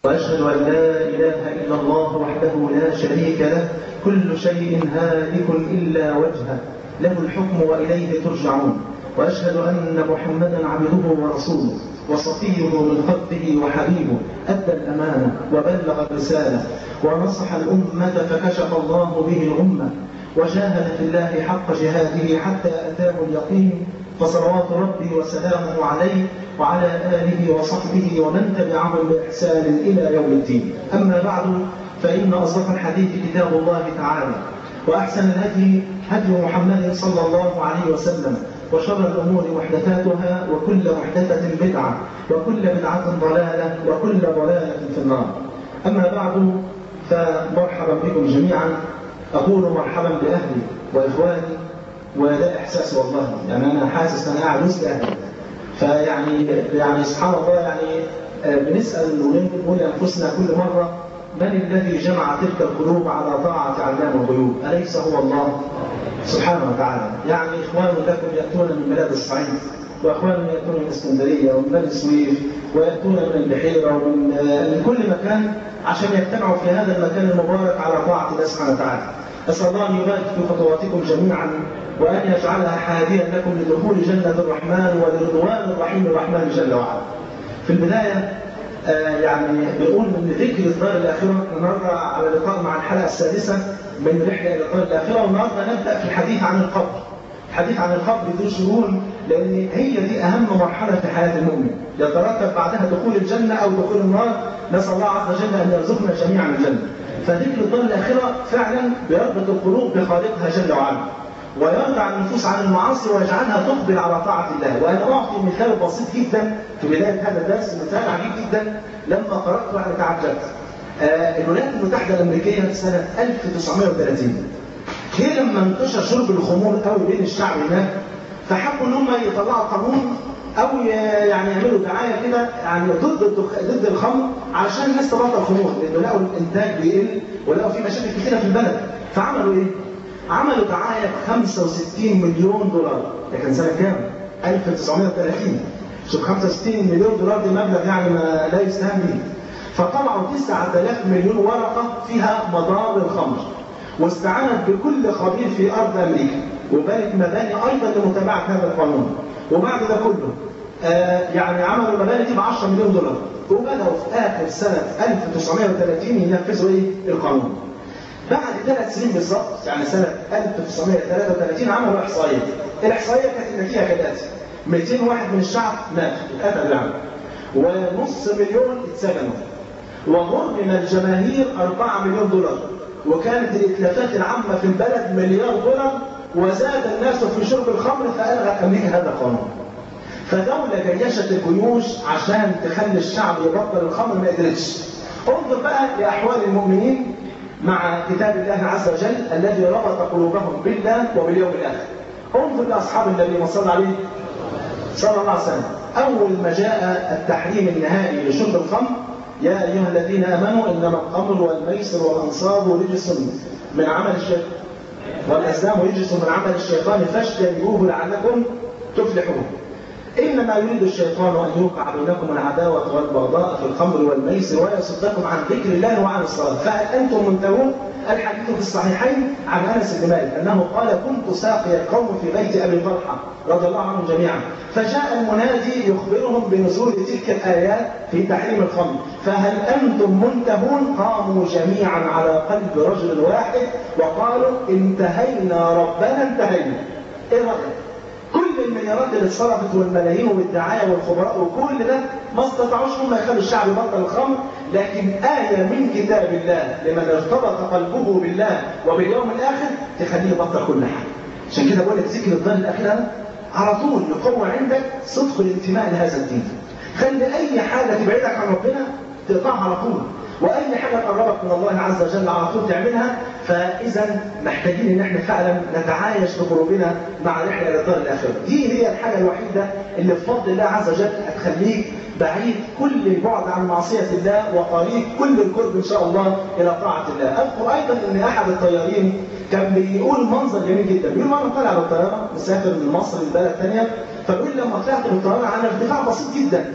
وأشهد أن لا إله إلا الله وحده لا شريك له كل شيء هالك إلا وجهه له الحكم وإليه ترجعون وأشهد أن محمدا عبده ورسوله وصفيه من خلقه وحبيبه أدى الأمانة وبلغ الرسالة ونصح الأمة فكشف الله به الأمة وجاهد في الله حق جهاده حتى أتاه اليقين فصلوات ربي وسلامه عليه وعلى آله وصحبه ومن تبعهم بإحسان إلى يوم الدين أما بعد فإن أصدق الحديث كتاب الله تعالى وأحسن الهدي هدي محمد صلى الله عليه وسلم وشر الأمور محدثاتها وكل محدثة بدعة وكل بدعة ضلالة وكل ضلالة في النار أما بعد فمرحبا بكم جميعا أقول مرحبا بأهلي وإخواني وده إحساس والله يعني أنا حاسس أنا قاعد وسط أهلي فيعني يعني سبحان الله يعني بنسأل ونقول لأنفسنا كل مرة من الذي جمع تلك القلوب على طاعة علام الغيوب أليس هو الله سبحانه وتعالى يعني إخوان لكم يأتون من بلاد الصعيد وأخوان يأتون من اسكندرية ومن بني سويف ويأتون من البحيرة ومن من كل مكان عشان يجتمعوا في هذا المكان المبارك على طاعة الله سبحانه وتعالى أسأل الله أن يبارك في خطواتكم جميعا وأن يجعلها حاديا لكم لدخول جنة الرحمن ولرضوان الرحيم الرحمن جل وعلا في البداية آه يعني بنقول من ذكر الدار الآخرة النهارده على لقاء مع الحلقة السادسة من رحلة إلى الدار الآخرة والنهارده نبدأ في الحديث عن القبر الحديث عن القبر ذو شؤون لأن هي دي أهم مرحلة في حياة المؤمن يترتب بعدها دخول الجنة أو دخول النار نسأل الله عز وجل أن يرزقنا جميعا الجنة فذكر الدار الآخرة فعلا بيربط القلوب بخالقها جل وعلا ويرفع النفوس عن المعاصي ويجعلها تقبل على طاعة الله وأنا أعطي مثال بسيط جدا في بداية هذا الدرس مثال عجيب جدا لما قرأته أنا تعجبت آه الولايات المتحدة الأمريكية في سنة 1930 هي لما انتشر شرب الخمور قوي بين الشعب هناك فحبوا ان هم يطلعوا قانون او يعني يعملوا دعايه كده يعني ضد الدخ... ضد الخمر علشان الناس تبطل خمور لانه لقوا الانتاج بيقل ولقوا في مشاكل كثيره في البلد فعملوا ايه؟ عملوا دعايه ب 65 مليون دولار ده كان سنه كام؟ 1930 شوف 65 مليون دولار دي مبلغ يعني ما لا يستهان به فطلعوا 9000 مليون ورقه فيها مضار الخمر واستعانت بكل خبير في ارض امريكا وبنت مباني ايضا لمتابعه هذا القانون وبعد ده كله آه يعني عملوا مباني ب 10 مليون دولار وبداوا في اخر سنه 1930 ينفذوا ايه القانون بعد ثلاث سنين بالظبط يعني سنه 1933 عملوا احصائيه الاحصائيه كانت النتيجه كالاتي 200 واحد من الشعب مات اتقتل يعني ونص مليون اتسجنوا وغرم الجماهير 4 مليون دولار وكانت الاتلافات العامه في البلد مليار دولار وزاد الناس في شرب الخمر فألغت أمريكا هذا القانون فدولة جيشت الجيوش عشان تخلي الشعب يبطل الخمر ما قدرتش انظر بقى لأحوال المؤمنين مع كتاب الله عز وجل الذي ربط قلوبهم بالله وباليوم الآخر انظر لأصحاب النبي صلى الله عليه صلى الله عليه وسلم أول ما جاء التحريم النهائي لشرب الخمر يا أيها الذين آمنوا إنما الخمر والميسر والأنصاب رجس من عمل الشيطان والأزلام يجلس من عمل الشيطان فاجتنبوه لعلكم تفلحون إنما يريد الشيطان أن يوقع بينكم العداوة والبغضاء في الخمر والميسر ويصدكم عن ذكر الله وعن الصلاة فهل أنتم منتهون؟ الحديث في الصحيحين عن أنس بن مالك أنه قال كنت ساقي القوم في بيت أبي طلحة رضي الله عنهم جميعا فجاء المنادي يخبرهم بنزول تلك الآيات في تحريم الخمر فهل أنتم منتهون قاموا جميعا على قلب رجل واحد وقالوا انتهينا ربنا انتهينا ايه رأيك كل المليارات اللي اتصرفت والملايين والدعايه والخبراء وكل ده ما استطاعوش هم يخلوا الشعب يبطل الخمر لكن آية من كتاب الله لمن ارتبط قلبه بالله وباليوم الآخر تخليه يبطل كل حاجة عشان كده بقول لك ذكر الظن الأخيرة على طول يقوى عندك صدق الانتماء لهذا الدين خلي أي حاجة تبعدك عن ربنا تقطعها على طول واي حاجه تقربك من الله عز وجل على طول تعملها فاذا محتاجين ان احنا فعلا نتعايش بقلوبنا مع رحله الى الدار الاخره دي هي الحاجه الوحيده اللي بفضل الله عز وجل هتخليك بعيد كل البعد عن معصيه الله وقريب كل القرب ان شاء الله الى طاعه الله اذكر ايضا ان احد الطيارين كان بيقول منظر جميل جدا بيقول وانا طالع بالطياره مسافر من مصر لبلد ثانيه فبيقول لما طلعت بالطياره على ارتفاع بسيط جدا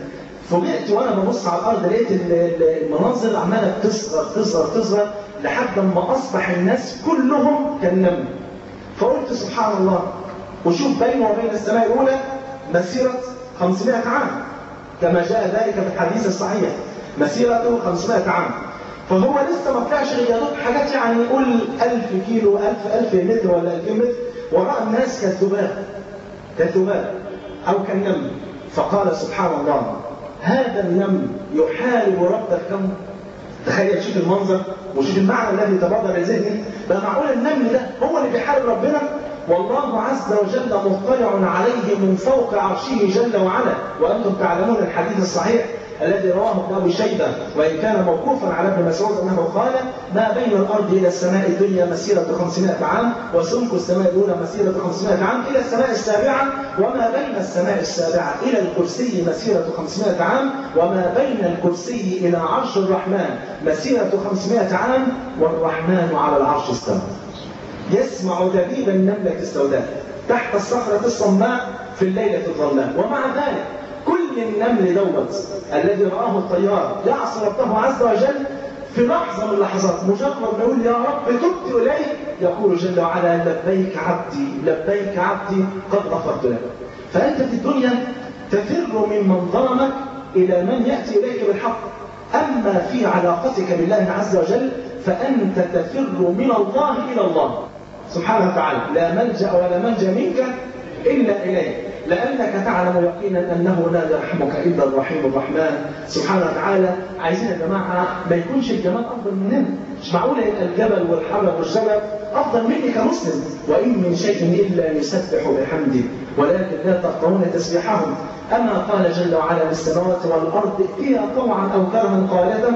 فوجئت وانا ببص على الارض لقيت المناظر عماله تصغر تصغر تصغر لحد ما اصبح الناس كلهم كالنمل فقلت سبحان الله وشوف بينه وبين السماء الاولى مسيره 500 عام كما جاء ذلك في الحديث الصحيح مسيرته 500 عام فهو لسه ما طلعش غير حاجات يعني يقول 1000 كيلو 1000 1000 متر ولا 2000 متر وراء الناس كالذباب كالذباب او كالنمل فقال سبحان الله هذا النمل يحارب رب الكون تخيل شوف المنظر وشوف المعنى الذي تبادر لذهني بقى معقول النمل ده هو اللي بيحارب ربنا والله عز وجل مطلع عليه من فوق عرشه جل وعلا وانتم تعلمون الحديث الصحيح الذي رواه ابن ابي شيبه وان كان موقوفا على ابن مسعود انه قال ما بين الارض الى السماء الدنيا مسيره 500 عام وسمك السماء الاولى مسيره 500 عام الى السماء السابعه وما بين السماء السابعه الى الكرسي مسيره 500 عام وما بين الكرسي الى عرش الرحمن مسيره 500 عام والرحمن على العرش استوى يسمع دبيب النمله السوداء تحت الصخره الصماء في الليله الظلماء ومع ذلك كل النمل دوت الذي رآه الطيار يعصي ربه عز وجل في لحظة من اللحظات مجرد ما يقول يا رب تبت إليك يقول جل وعلا لبيك عبدي لبيك عبدي قد غفرت لك فأنت في الدنيا تفر ممن ظلمك إلى من يأتي إليك بالحق أما في علاقتك بالله عز وجل فأنت تفر من الله إلى الله سبحانه وتعالى لا ملجأ ولا منجا منك إلا إليه لأنك تعلم يقينا أنه لا يرحمك إلا الرحيم الرحمن سبحانه وتعالى عايزين يا جماعة ما يكونش الجمال أفضل مننا مش معقول يبقى الجبل والحجر والشجر أفضل مني كمسلم وإن من شيء إلا يسبح بحمده ولكن لا تقطعون تسبيحهم أما قال جل وعلا بالسماوات والأرض ائتيا طوعا أو كرها قالتا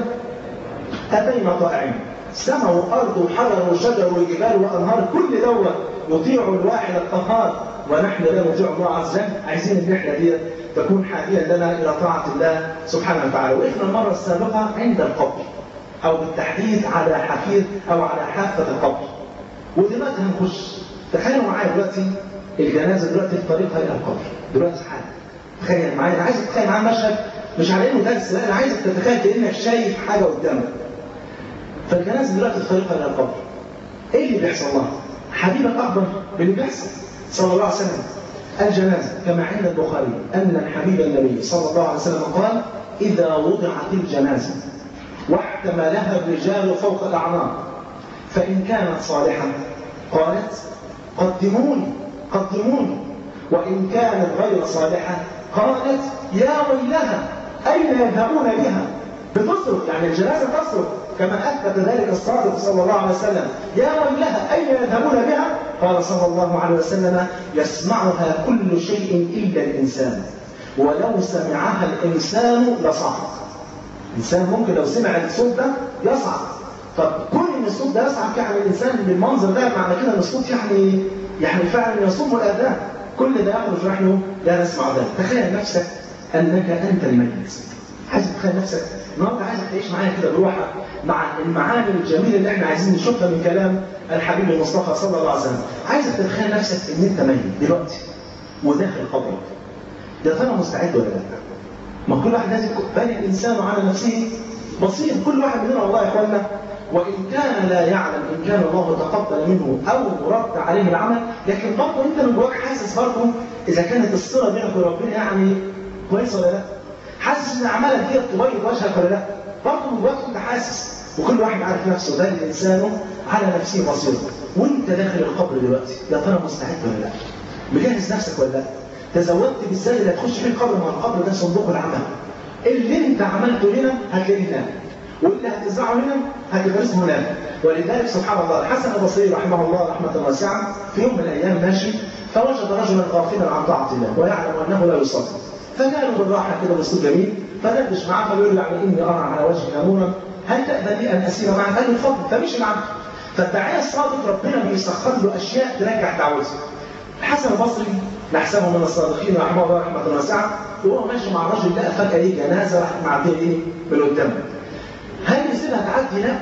أتينا طائعين سماء وأرض وحجر وشجر وجبال وأنهار كل دوت يطيع الواحد القهار ونحن لا نطيع الله عز وجل عايزين الرحله دي تكون حاديا لنا الى طاعه الله سبحانه وتعالى وقفنا المره السابقه عند القبر او بالتحديد على حفير او على حافه القبر ودلوقتي هنخش تخيلوا معايا دلوقتي الجنازه دلوقتي في طريقها الى القبر دلوقتي حالا تخيل معايا انا عايزك تتخيل معايا مشهد مش على انه درس لا انا عايزك تتخيل كانك شايف حاجه قدامك فالجنازه دلوقتي في طريقها الى القبر ايه اللي بيحصل لها؟ حبيبك اخبر باللي بيحصل صلى الله عليه وسلم الجنازة كما عند البخاري أن الحبيب النبي صلى الله عليه وسلم قال إذا وضعت الجنازة واحتملها الرجال فوق الأعناق فإن كانت صالحة قالت قدموني قدموني وإن كانت غير صالحة قالت يا ويلها أين يذهبون بها بتصرف يعني الجنازة تصرف كما أثبت ذلك الصادق صلى الله عليه وسلم يا ويلها أين يذهبون بها قال صلى الله عليه وسلم يسمعها كل شيء إلا الإنسان ولو سمعها الإنسان لصعد الإنسان ممكن لو سمع الصوت ده يصعد طب كون ان الصوت ده يصعد يعني الانسان بالمنظر ده معنى كده ان الصوت يعني يعني فعلا يصوم الاذان كل ده يخرج نحن لا نسمع ذلك تخيل نفسك انك انت الميت عايز تتخيل نفسك النهارده عايزك تعيش معايا كده بروحك مع المعاني الجميله اللي احنا عايزين نشوفها من كلام الحبيب المصطفى صلى الله عليه وسلم عايزك تتخيل نفسك ان انت ميت دلوقتي وداخل قبرك يا ترى مستعد ولا لا؟ ما كل واحد لازم بل الانسان على نفسه بصير كل واحد مننا والله يا اخوانا وان كان لا يعلم ان كان الله تقبل منه او رد عليه العمل لكن برضه انت من جواك حاسس برضه اذا كانت الصله بينك وبين يعني كويسه ولا لا؟ حاسس ان اعمالك دي تبيض وجهك ولا لا؟ برضه من جواك انت حاسس وكل واحد عارف نفسه بل الانسان على نفسه بصير وانت داخل القبر دلوقتي يا ترى مستعد ولا لا؟ مجهز نفسك ولا لا؟ تزودت بالزاد اللي هتخش فيه القبر ما القبر ده صندوق العمل اللي انت عملته هنا هتلاقيه هناك واللي هتزرعه هنا هتغرسه هناك ولذلك سبحان الله الحسن البصري رحمه الله رحمه واسعه في يوم من الايام ماشي فوجد رجلا غافلا عن طاعه الله ويعلم انه لا يصلي فجاء بالراحه كده باسلوب جميل فدردش معاه فبيقول له يعني اني ارى على وجهك نورا هل تأذن لي ان اسير معك؟ قال له اتفضل فمشي معاه فالداعيه الصادق ربنا بيسخر له اشياء ترجع دعوته الحسن البصري نحسبه من الصادقين رحمه الله رحمه واسعه وهو ماشي مع الرجل لقى فجاه ايه جنازه راحت معديه ايه من قدامه هل يسيبها تعدي لا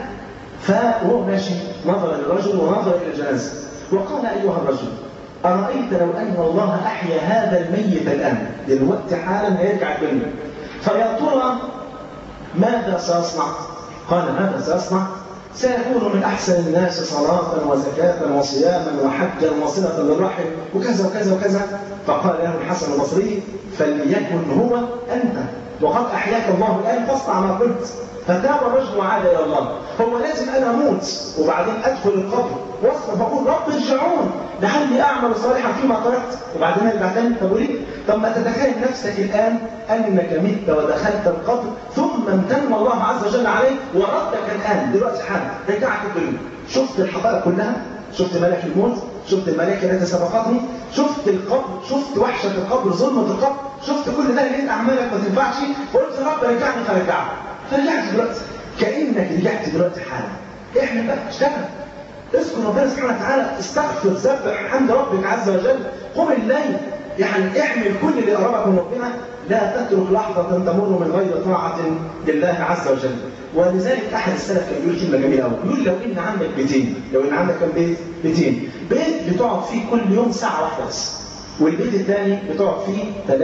فهو ماشي نظر للرجل ونظر الى الجنازه وقال ايها الرجل ارايت لو ان الله احيا هذا الميت الان دلوقتي حالا هيرجع الدنيا فيا ترى ماذا سيصنع؟ قال ماذا سيصنع؟ سيكون من أحسن الناس صلاة وزكاة وصياما وحجا وصلة للرحم وكذا وكذا وكذا فقال له الحسن البصري فليكن هو أنت وقد أحياك الله الآن فاصنع ما قلت فتاب الرجل وعاد إلى الله هو لازم أنا أموت وبعدين أدخل القبر واصبر فأقول رب ارجعون لعلي أعمل صالحا فيما تركت وبعدين أرجع تاني طب وليه؟ طب ما تتخيل نفسك الآن أنك مت ودخلت القبر ثم امتن الله عز وجل عليك وردك الآن دلوقتي حالا رجعت الدنيا شفت الحقائق كلها شفت ملك الموت شفت الملائكة التي سبقتني شفت القبر شفت وحشة القبر ظلمة القبر شفت كل ده لقيت أعمالك ما تنفعش وقلت يا رب رجعني فرجعت فرجعت دلوقتي كأنك رجعت دلوقتي حالا احنا بقى اشتغل اذكر ربنا سبحانه وتعالى استغفر سبح حمد ربك عز وجل قم الليل يعني اعمل كل اللي قربك من ربنا لا تترك لحظة تمر من غير طاعة لله عز وجل ولذلك أحد السلف كان بيقول كلمة جميلة قوي بيقول لو إن عندك بيتين لو إن عندك كم بيت بيتين بيت بتقعد فيه كل يوم ساعة واحدة بس والبيت الثاني بتقعد فيه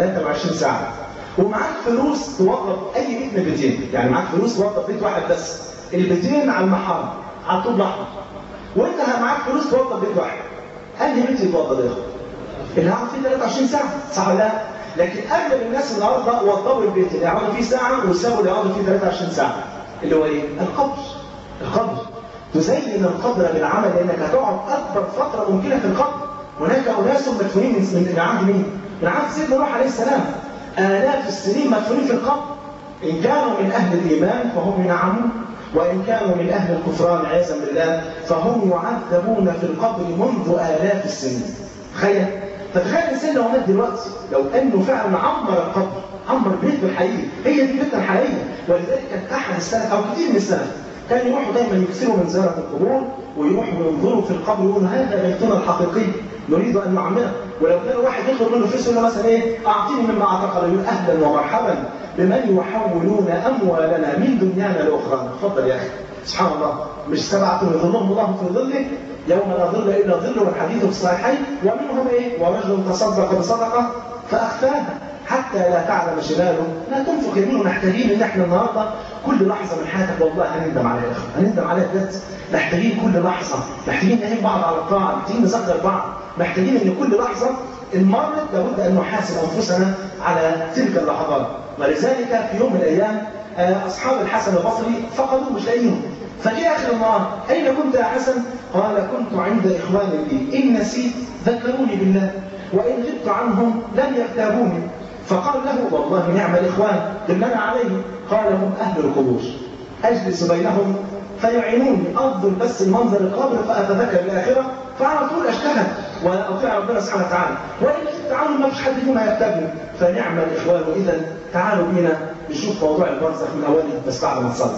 23 ساعة ومعاك فلوس توظف أي بيت من بيتين يعني معاك فلوس توظف بيت واحد بس البيتين على المحارم على الطوب الأحمر وأنت معاك فلوس توظف بيت واحد أنهي بيت يتوظف يا أخي؟ اللي قعد فيه 23 ساعة صح ولا لا؟ لكن اغلب الناس النهارده وضبوا البيت اللي يقعدوا فيه ساعه وسابوا اللي يقعدوا فيه 23 ساعه اللي هو ايه؟ القبر القبر تزين القبر بالعمل لانك هتقعد اكبر فتره ممكنه في القبر هناك اناس مدفونين من عهد مين؟ من عهد سيدنا نوح عليه السلام الاف السنين مدفونين في القبر ان كانوا من اهل الايمان فهم ينعمون وإن كانوا من أهل الكفران عياذا بالله فهم يعذبون في القبر منذ آلاف السنين تخيل فتخيل الانسان لو مات دلوقتي لو انه فعلا عمر القبر عمر بيته الحقيقي هي دي بيتنا الحقيقيه ولذلك كان احد السلف او كثير من السلف كان يروحوا دايما يكثروا من زياره القبور ويروحوا ينظروا في القبر ويقولوا هذا بيتنا الحقيقي نريد ان نعمره ولو كان واحد يطلب منه فلوس يقول له مثلا ايه اعطيني مما اعتقد يقول اهلا ومرحبا بمن يحولون اموالنا من دنيانا لاخرى اتفضل يا اخي سبحان الله مش سبعه يظلهم الله في ظله يوم لا ظل الا ظل والحديث في الصحيحين ومنهم ايه؟ ورجل تصدق بصدقه فاخفاها حتى لا تعلم شماله لا تنفق يمينه محتاجين ان احنا النهارده كل لحظه من حياتك والله هنندم عليها يا اخي هنندم عليها بجد محتاجين كل لحظه محتاجين نعين بعض على الطاعه محتاجين نذكر بعض محتاجين ان كل لحظه ان مرت لابد ان نحاسب انفسنا على تلك اللحظات ولذلك في يوم من الايام اصحاب الحسن البصري فقدوا مش لاقيهم فجاء اخر النهار اين كنت يا حسن؟ قال كنت عند اخوان لي ان نسيت ذكروني بالله وان غبت عنهم لم يغتابوني فقال له والله نعم الاخوان دلنا عليه قال هم اهل القبور اجلس بينهم فيعينوني انظر بس المنظر القبر فاتذكر الاخره فعلى طول اشتغل واطيع ربنا سبحانه وتعالى وان غبت عنهم ما فيش حد فيهم هيغتابني فنعم الاخوان اذا تعالوا بينا نشوف موضوع البرزخ من اوله بس بعد ما نصلي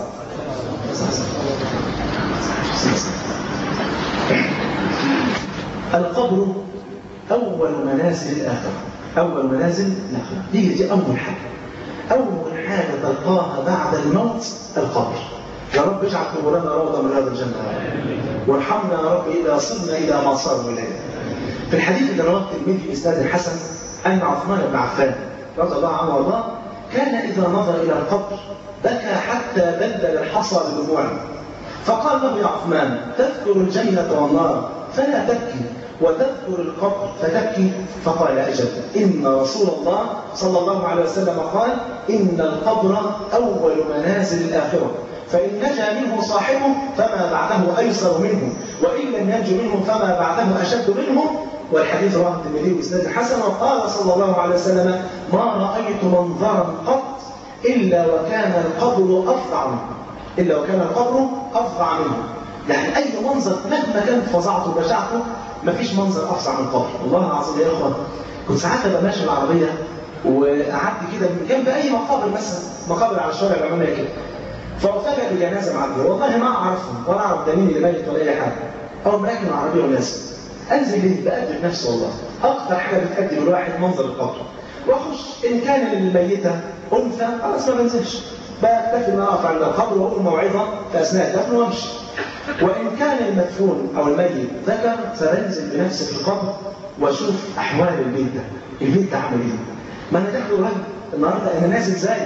القبر أول منازل الآخرة أول منازل الآخرة دي دي أول حاجة أول حاجة تلقاها بعد الموت القبر يا رب اجعل قبورنا روضة من رياض الجنة وارحمنا يا رب إذا صرنا إلى ما صاروا إليه في الحديث اللي رواه الترمذي بإسناد الحسن أن عثمان بن عفان رضي الله عنه وارضاه كان إذا نظر إلى القبر بكى حتى بلل الحصى بدموعه فقال له يا عثمان تذكر الجنة والنار فلا تبكي وتذكر القبر فتبكي فقال أجل إن رسول الله صلى الله عليه وسلم قال إن القبر أول منازل الآخرة فإن نجا منه صاحبه فما بعده أيسر منه وإن لم ينج منه فما بعده أشد منه والحديث رواه الترمذي بإسناد حسن وقال صلى الله عليه وسلم ما رأيت منظرا قط إلا وكان القبر أفظع منه إلا وكان القبر أفظع منه يعني أي منظر مهما كانت فظاعته وبشاعته مفيش منظر أفظع من القبر والله العظيم يا إخوة كنت ساعات أبقى ماشي العربية وقعدت كده جنب أي مقابر مثلا مقابر على الشارع العمومية كده فأفاجئ بجنازة معدية والله ما أعرفهم ولا أعرف ده مين اللي ميت ولا أي حاجة أو راكن العربية ونازل أنزل ليه بأدب نفسي والله أكثر حاجة بتأدب الواحد منظر القبر وأخش إن كان للميتة أنثى خلاص ما بنزلش بكتفي ان اقف عند القبر واقول موعظه في اثناء الدفن وامشي. وان كان المدفون او الميت ذكر فبنزل بنفسي في القبر واشوف احوال البيت ده، البيت ده عامل ايه؟ ما انا داخل قريب النهارده انا نازل زاير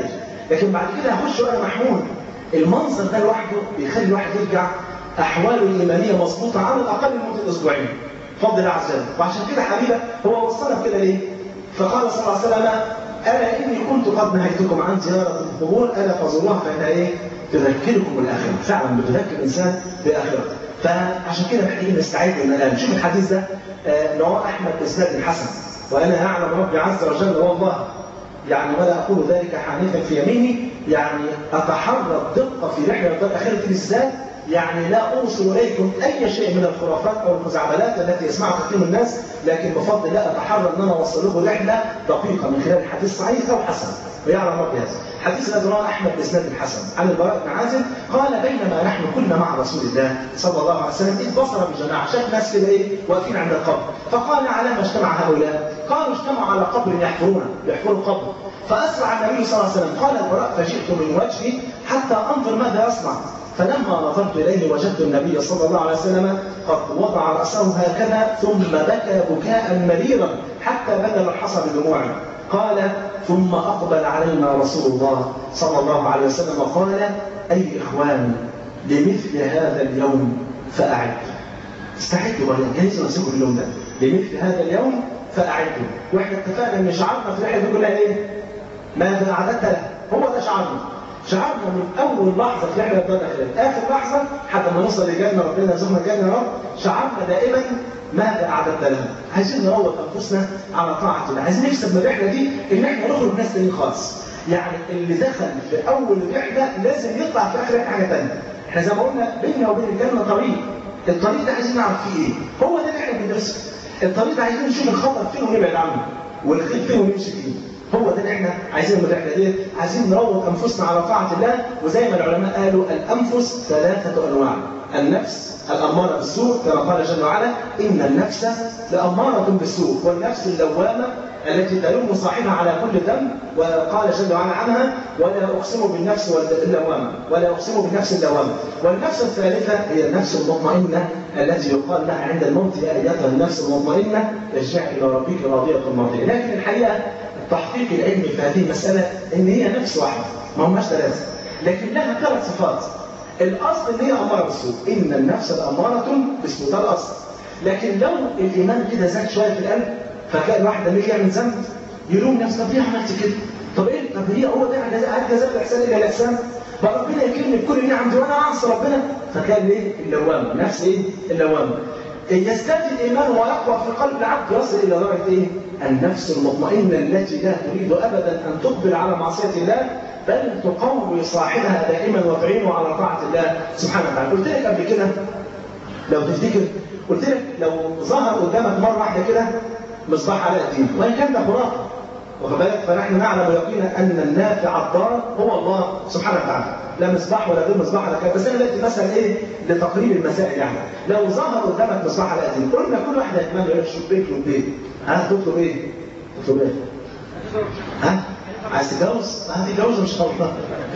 لكن بعد كده هخش وانا محمول المنظر ده لوحده بيخلي الواحد يرجع احواله الايمانيه مظبوطه على الاقل لمده اسبوعين بفضل الله عز وجل وعشان كده حبيبه هو وصلنا كده ليه؟ فقال صلى الله عليه وسلم الا اني كنت قد نهيتكم عن زياره القبور الا فزوروها فانها ايه؟ تذكركم الاخره فعلا بتذكر الانسان باخرته فعشان كده محتاجين نستعد ان الان شوف الحديث ده آه رواه احمد باسناد الحسن وانا اعلم ربي عز وجل والله يعني ولا اقول ذلك حانثا في يميني يعني اتحرى الدقه في رحله الاخره بالذات يعني لا اوصل اليكم اي شيء من الخرافات او الخزعبلات التي يسمعها كثير من الناس لكن بفضل الله اتحرى ان انا اوصل لكم رحله دقيقه من خلال حديث صحيح او حسن ويعلم ربي هذا حديث الذي رواه احمد باسناد الحسن عن البراء بن عازب قال بينما نحن كنا مع رسول الله صلى الله عليه وسلم اذ بصر بجماعه شاف ناس كده ايه واقفين عند القبر فقال على ما اجتمع هؤلاء قالوا اجتمعوا على قبر يحفرونه يحفروا قبر فاسرع النبي صلى الله عليه وسلم قال البراء فجئت من وجهي حتى انظر ماذا يصنع فلما نظرت اليه وجدت النبي صلى الله عليه وسلم قد وضع راسه هكذا ثم بكى بكاء مريرا حتى بدل الحصى بدموعه قال ثم اقبل علينا رسول الله صلى الله عليه وسلم وقال اي اخواني لمثل هذا اليوم فاعدوا استعدوا بقى جهزوا نفسكم اليوم ده لمثل هذا اليوم فاعدوا واحنا اتفقنا ان شعارنا في الرحله دي كلها ايه؟ ماذا اعددت له؟ هو ده شعارنا شعارنا من اول لحظه في رحله الدار الاخيره اخر لحظه حتى ما نوصل للجنه ربنا يرزقنا الجنه يا رب شعارنا دائما ماذا اعددت له؟ عايزين نروض انفسنا على طاعه الله، عايزين نكسب من الرحله دي ان احنا نخرج ناس تانيين خالص. يعني اللي دخل في اول الرحله لازم يطلع في اخر حاجه ثانيه. احنا زي ما قلنا بيننا وبين الجنه طريق. الطريق ده عايزين نعرف فيه ايه؟ هو ده اللي احنا بندرسه. الطريق ده عايزين نشوف الخطر فين ونبعد عنه. والخير فين ونمشي فيه. هو ده اللي احنا عايزين من الرحله دي عايزين نروض انفسنا على طاعه الله وزي ما العلماء قالوا الانفس ثلاثه انواع النفس الاماره بالسوء كما قال جل وعلا ان النفس لاماره بالسوء والنفس اللوامه التي تلوم صاحبها على كل ذنب وقال جل وعلا عنها ولا اقسم بالنفس اللوامه ولا اقسم بالنفس اللوامه والنفس الثالثه هي النفس المطمئنه التي يقال لها عند الموت يا ايتها النفس المطمئنه ارجعي الى ربك راضيه مرضيه لكن الحقيقه التحقيق العلمي في هذه المسألة إن هي نفس واحدة ما هماش ثلاثة لكن لها ثلاث صفات الأصل إن هي أمارة بالسوء إن النفس الأمارة بالسوء ده الأصل لكن لو الإيمان كده زاد شوية في القلب فتلاقي الواحد لما يجي يعمل ذنب يلوم نفسه طب ليه عملت كده؟ طب إيه طب هي هو ده هل جزاء الإحسان إلا الإحسان؟ بقى ربنا يكرمني بكل نعم دي وأنا أعصي ربنا فتلاقي إيه؟ اللوامة نفس إيه؟ اللوامة يزداد الايمان ويقوى في قلب العبد يصل الى درجه ايه؟ النفس المطمئنه التي لا تريد ابدا ان تقبل على معصيه الله بل تقوي صاحبها دائما وتعينه على طاعه الله سبحانه وتعالى. قلت لك قبل كده لو تفتكر قلت لك لو ظهر قدامك مره واحده كده مصباح علاء الدين وان كان ده خرافه واخد بالك فنحن نعلم يقينا ان النافع الضار هو الله سبحانه وتعالى لا مصباح ولا غير مصباح ولا كده بس انا بدي مثلا ايه لتقريب المسائل يعني لو ظهر قدامك مصباح على قديم قلنا كل واحد هيتمنى يقول شوف بيت وبيت ها تطلب ايه؟ تطلب ايه؟ ها؟ عايز تتجوز؟ هتتجوز مش غلطان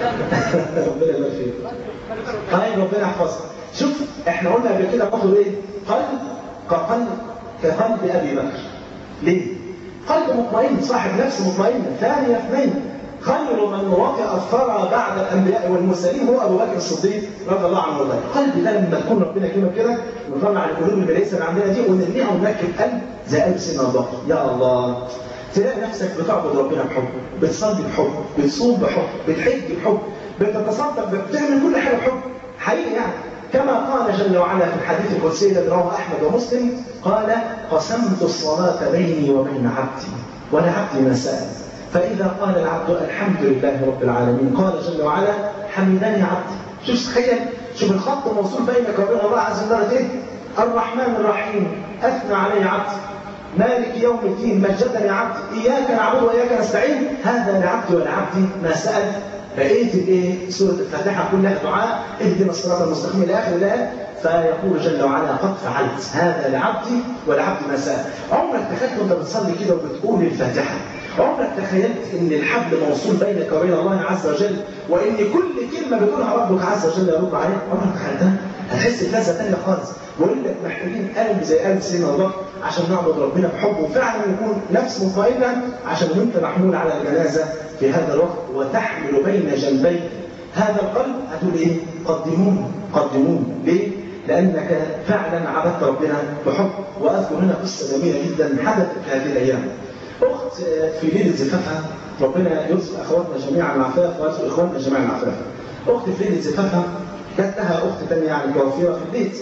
ربنا يبارك فيك طيب ربنا يحفظك شوف احنا قلنا قبل كده ناخد ايه؟ قلب كقلب كقلب ابي بكر ليه؟ قلب مطمئن صاحب نفس مطمئنه ثانيه اثنين خير من وطئ الثرى بعد الانبياء والمرسلين هو ابو بكر الصديق رضي الله عنه وارضاه. القلب ده لما تكون ربنا يكرمك كده ونطلع القلوب المليسه اللي عندنا دي ونرميها ونركب قلب زي قلب سيدنا ابو بكر يا الله تلاقي نفسك بتعبد ربنا بحب بتصلي بحب بتصوم بحب بتحج بحب بتتصدق بتعمل كل حاجه بحب حقيقي يعني كما قال جل وعلا في الحديث القدسي الذي رواه احمد ومسلم قال قسمت الصلاه بيني وبين عبدي ولعبدي ما سال فإذا قال العبد الحمد لله رب العالمين قال جل وعلا حمدني عبدي شوف تخيل شوف الخط موصول بينك وبين الله عز وجل ايه الرحمن الرحيم أثنى علي عبدي مالك يوم الدين مجدني عبدي إياك نعبد وإياك نستعين هذا لعبدي ولعبدي ما سأل بقية الايه سورة الفاتحة كلها دعاء اهدنا الصراط المستقيم إلى آخر الآية فيقول جل وعلا قد فعلت هذا لعبدي ولعبدي ما سأل عمرك تخيلت وانت بتصلي كده وبتقول الفاتحة عمرك تخيلت ان الحبل موصول بينك وبين الله عز وجل وان كل كلمه بتقولها ربك عز وجل يرد عليك عمرك تخيلتها هتحس بلذة تانية خالص بقول لك محتاجين قلب زي قلب سيدنا الله عشان نعبد ربنا بحب وفعلا يكون نفس مطمئنة عشان وانت محمول على الجنازة في هذا الوقت وتحمل بين جنبيك هذا القلب هتقول ايه؟ قدموني قدموني ليه؟ لأنك فعلا عبدت ربنا بحب وأذكر هنا قصة جميلة جدا حدثت في هذه الأيام أخت في ليلة زفافها ربنا يرزق أخواتنا جميعا العفاف ويرزق إخواننا جميعا العفاف أخت في ليلة زفافها كانت لها أخت ثانية يعني توفيرة في البيت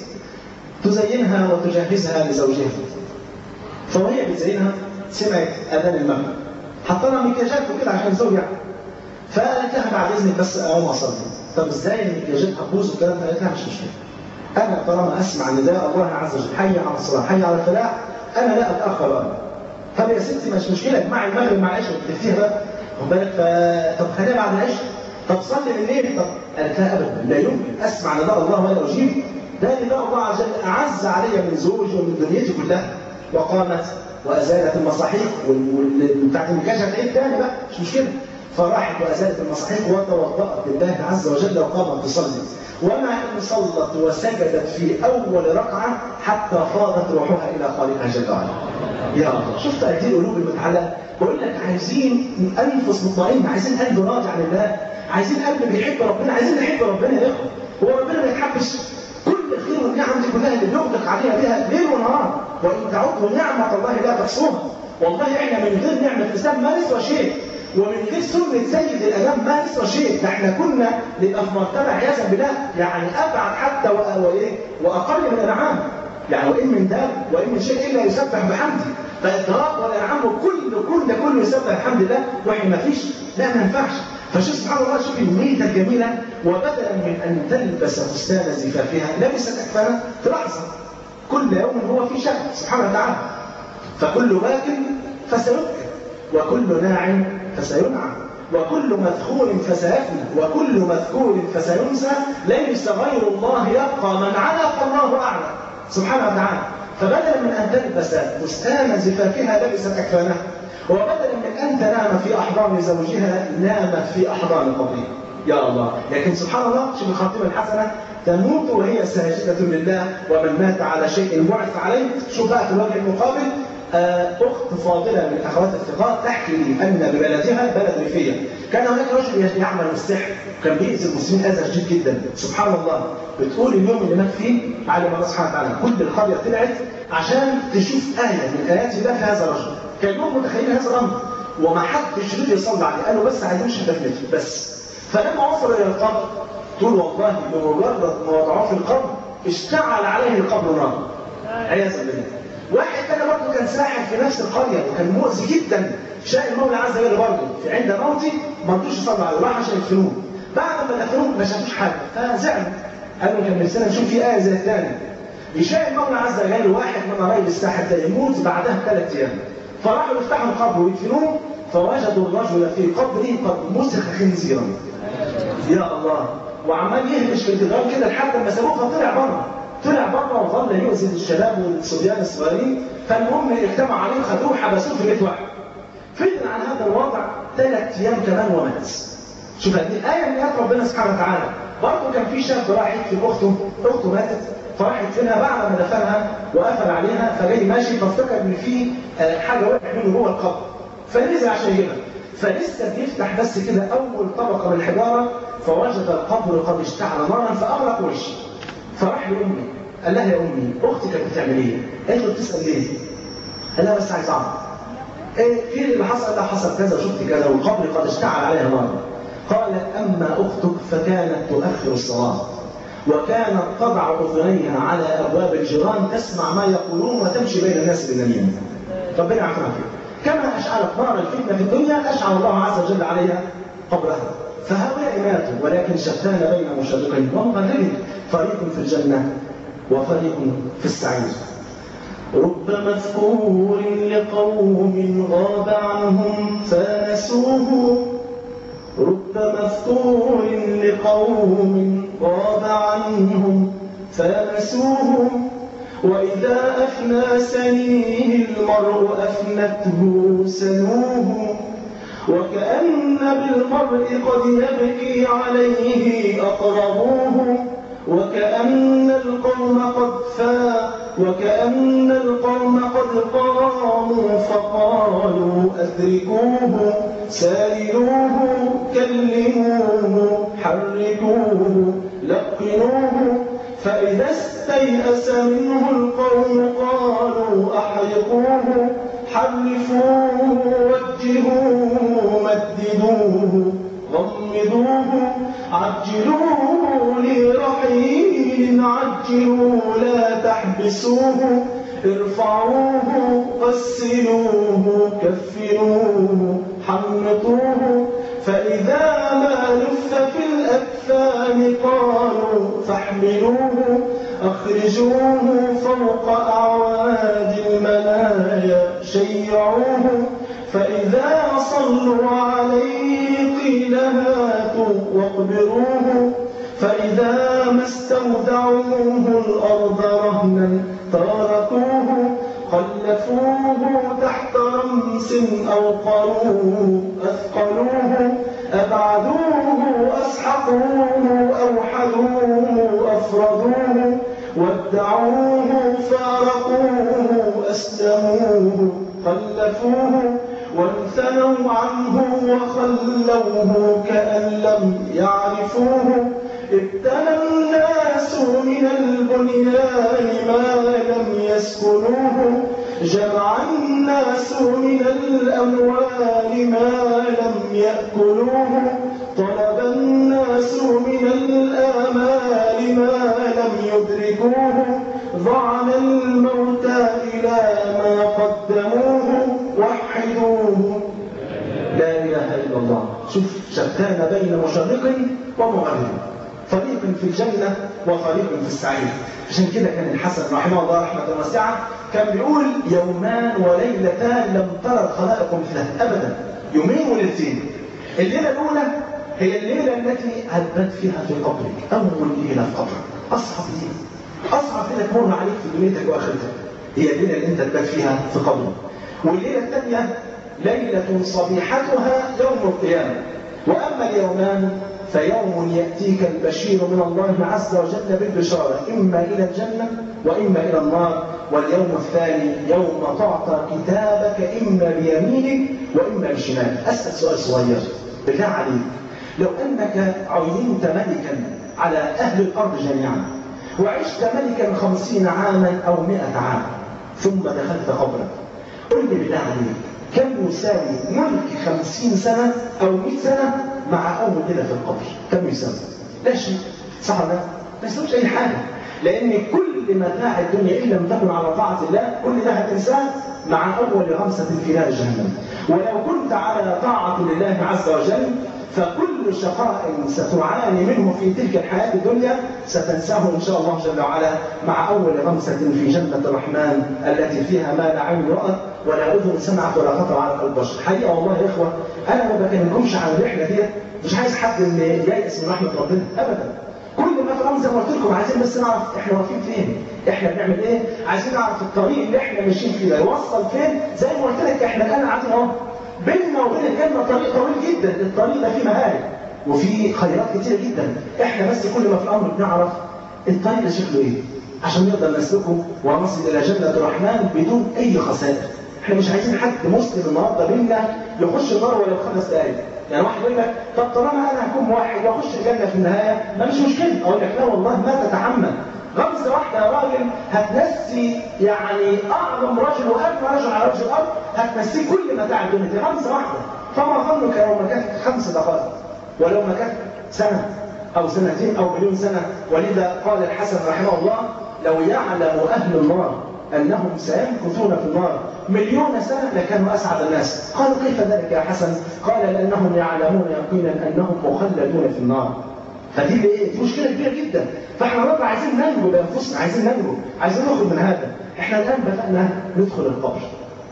تزينها وتجهزها لزوجها فوهي بتزينها سمعت أذان المغرب حط لها مكياجات وكده عشان زوجها فقالت لها بعد إذنك بس أقوم أصلي طب إزاي المكياجات هتبوظ والكلام ده قالت لها مش مشكلة أنا طالما أسمع نداء الله عز وجل حي على الصلاة حي على الفلاح أنا لا أتأخر أبدا طب يا ستي مش مشكلة اجمعي المغرب مع العشاء وتلفيها بقى خد بالك ف... طب خليها بعد العشاء طب صلي الليل طب قالت لها أبدا لا يمكن أسمع نداء الله ولا أجيب ده نداء الله عز وجل أعز علي من زوجي ومن دنيتي كلها وقامت وأزالت المصاحيح بتاعت المكاشفة هتعيد تاني بقى مش مشكلة فراحت وأزالت المصاحيح وتوضأت لله عز وجل وقامت تصلي ومع أن صلت وسجدت في أول ركعة حتى فاضت روحها إلى خالقها جل وعلا. يا الله شفت قد ايه القلوب المتعلقة؟ بقول لك عايزين أنفس مطمئنة، عايزين قلب راجع لله، عايزين قلب بيحب ربنا، عايزين نحب ربنا يا إخوة. هو ربنا ما يتحبش كل الخير والنعم دي كلها اللي بيغدق عليها بها ليل ونهار، وإن تعدوا نعمة الله لا تحصوها. والله إحنا من غير نعمة الإسلام ما نسوى شيء. ومن غير سنة سيد الأنام ما نسوى شيء، ده احنا كنا نبقى في مرتبة عياذا بالله يعني أبعد حتى وإيه وأقل من الأنعام. يعني وإن من داب وإن من شيء إلا يسبح بحمده. فالإدراك والأنعام كل كل ده كله يسبح بحمد الله وإحنا ما فيش لا ما ينفعش. فشوف سبحان الله شوف الميتة الجميلة وبدلا من أن تلبس فستان زفافها لبست أكفانها في لحظة. كل يوم هو في شك سبحانه وتعالى. فكل باك فسيبكى وكل ناعم فسينعم وكل مذكور فسيفنى وكل مذكور فسينسى ليس غير الله يبقى من علا فالله اعلم سبحانه وتعالى فبدلا من ان تلبس فستان زفافها لبست اكفانها وبدلا من ان تنام في احضان زوجها نامت في احضان قبرها يا الله لكن سبحان الله شوف الخاتمه الحسنه تموت وهي ساجده لله ومن مات على شيء بعث عليه شوف بقى في الوجه المقابل أخت فاضلة من أخوات الثقات تحكي لي أن ببلدها بلد ريفية كان هناك رجل يعمل السحر كان بيأذي المسلمين أذى شديد جدا سبحان الله بتقول اليوم اللي مات فيه علم الله سبحانه وتعالى كل القرية طلعت عشان تشوف آية من آيات الله في هذا الرجل كانوا متخيلين هذا الأمر وما حدش رضي يصلي عليه قالوا بس عايزين نشوف دفنته بس فلما وصلوا إلى القبر تقول والله بمجرد ما وضعوه في القبر اشتعل عليه القبر نار عياذا بالله واحد تاني برضه كان ساحر في نفس القرية وكان مؤذي جدا شاء المولى عز وجل برضه في عند موته ما رضوش يصلوا عليه راح عشان يدفنوه بعد ما دفنوه ما شافوش حاجة فزعلوا قالوا كان نفسنا نشوف في آية زي الثاني يشاء المولى عز وجل واحد من قرايب الساحر ده يموت بعدها ثلاث أيام فراحوا يفتحوا القبر ويدفنوه فوجدوا الرجل في قبره قد مسخ خنزيرا يا الله وعمال يهمش في الجدار كده لحد ما سابوه فطلع بره طلع بره وظل يؤذي الشباب والصبيان الصغيرين فالمهم اجتمعوا عليه وخدوه حبسوه في بيت واحد فضل عن هذا الوضع ثلاث ايام كمان ومات شوف هذه آية من آيات ربنا سبحانه وتعالى برضه كان في شاب راح يدفن أخته أخته ماتت فراح يدفنها بعد ما دفنها وقفل عليها فجاي ماشي فافتكر إن في حاجة وقعت منه جوه القبر فنزل عشان يجيبها فلسه بيفتح بس كده أول طبقة من الحجارة فوجد القبر قد اشتعل نارا فأغرق وشه فراح لأمي قال لها يا أمي أختي كانت بتعمل إيه؟ قالت له بتسأل ليه؟ قال لها بس عايز أعرف إيه في اللي حصل؟ قال لها حصل كذا وشفت كذا والقبر قد اشتعل عليها نار قال أما أختك فكانت تؤخر الصلاة وكانت تضع أذنيها على أبواب الجيران تسمع ما يقولون وتمشي بين الناس بالنميمة ربنا يعافينا فيه كما أشعلت نار الفتنة في الدنيا أشعل الله عز وجل عليها قبرها فهؤلاء ماتوا ولكن شتان بين مشرقين ومغربين فريق في الجنة وفريق في السعير رب مذكور لقوم غاب عنهم فنسوه رب مذكور لقوم غاب عنهم فنسوه وإذا أفنى سنيه المرء أفنته سنوه وكأن بالمرء قد يبكي عليه أقربوه وكأن القوم قد فا وكأن القوم قد قاموا فقالوا أدركوه سالوه كلموه حركوه لقنوه فإذا استيأس منه القوم قالوا أحرقوه حرفوه وجهوه مددوه غمدوه عجلوه لرحيل عجلوا لا تحبسوه ارفعوه غسلوه كفنوه حنطوه فإذا ما لف في الأكفان قالوا فاحملوه أخرجوه فوق أعواد المنايا شيعوه فإذا صلوا عليه قيل هاتوا واقبروه فإذا ما استودعوه الأرض رهنا تركوه خلفوه تحت رمس أوقروه أثقلوه أبعدوه أسحقوه أوحدوه أفردوه ودعوه فارقوه أسلموه خلفوه وانثنوا عنه وخلوه كأن لم يعرفوه ابتلى الناس من البنيان ما لم يسكنوه جمع الناس من الأموال ما لم يأكلوه طلب الناس من الآمال ما لم يدركوه ضعن الموتى إلى ما قدموه وحدوه لا إله إلا الله شوف شتان بين مشرق ومغرب فريق في الجنة وفريق في السعير عشان كده كان الحسن رحمه الله رحمة واسعة كان بيقول يومان وليلتان لم ترى الخلائق مثلها أبدا يومين وليلتين الليلة الأولى هي الليلة التي هتبات فيها في قبرك أول ليلة في قبرك أصعب ليلة أصعب ليلة تمر عليك في دنيتك وآخرتك هي الليلة اللي أنت تبات فيها في قبرك والليلة الثانية ليلة صبيحتها يوم القيامة وأما اليومان فيوم يأتيك البشير من الله عز وجل بالبشارة إما إلى الجنة وإما إلى النار واليوم الثاني يوم تعطى كتابك إما بيمينك وإما بشمالك أسأل سؤال صغير بالله عليك لو أنك عينت ملكا على أهل الأرض جميعا وعشت ملكا خمسين عاما أو مئة عام ثم دخلت قبرك قل لي بالله عليك كم يساوي ملك خمسين سنة أو مئة سنة مع أول ليلة في القبر كم يساوي؟ لا شيء صح ولا ما يساويش أي حاجة لأن كل متاع الدنيا إن لم تكن على طاعة الله كل ده هتنساه مع أول غمسة في نار جهنم ولو كنت على طاعة لله عز وجل فكل شقاء ستعاني منه في تلك الحياة الدنيا ستنساه إن شاء الله جل وعلا مع أول غمسة في جنة الرحمن التي فيها ما لا عين رأت ولا أذن سمعت ولا خطر على قلب بشر حقيقة والله يا إخوة أنا ما بكلمكمش عن الرحلة دي مش عايز حد إن ييأس من رحمة ربنا أبدا كل ما في الأمر زي ما قلت لكم عايزين بس نعرف إحنا واقفين فين إحنا بنعمل إيه عايزين نعرف الطريق اللي إحنا ماشيين فيه ده يوصل فين زي ما قلت لك إحنا الآن قاعدين أهو بيننا وبين الجنة طريق طويل جدا الطريق ده فيه مهارب وفيه خيرات كتير جدا احنا بس كل ما في الامر بنعرف الطريق ده شكله ايه عشان نقدر نسلكه ونصل الى جنة الرحمن بدون اي خسائر احنا مش عايزين حد مسلم النهارده منا يخش النار ولا بخمس دقايق يعني واحد يقول لك طب طالما انا هكون موحد واخش الجنه في النهايه ما مش مشكله اقول لك لا والله ما تتعمد غمزة واحدة يا راجل هتنسي يعني أعظم رجل وأكبر رجل على وجه الأرض هتنسيه كل متاع الدنيا دي غمزة واحدة فما ظنك لو مكثت خمس دقائق ولو مكثت سنة أو سنتين أو مليون سنة ولذا قال الحسن رحمه الله لو يعلم أهل النار أنهم سيمكثون في النار مليون سنة لكانوا أسعد الناس قالوا كيف ذلك يا حسن قال لأنهم يعلمون يقينا أنهم مخلدون في النار فدي ايه؟ دي مشكله كبيره جدا فاحنا رب عايزين ننجو بانفسنا عايزين ننجو عايزين نخرج من هذا احنا الان بدانا ندخل القبر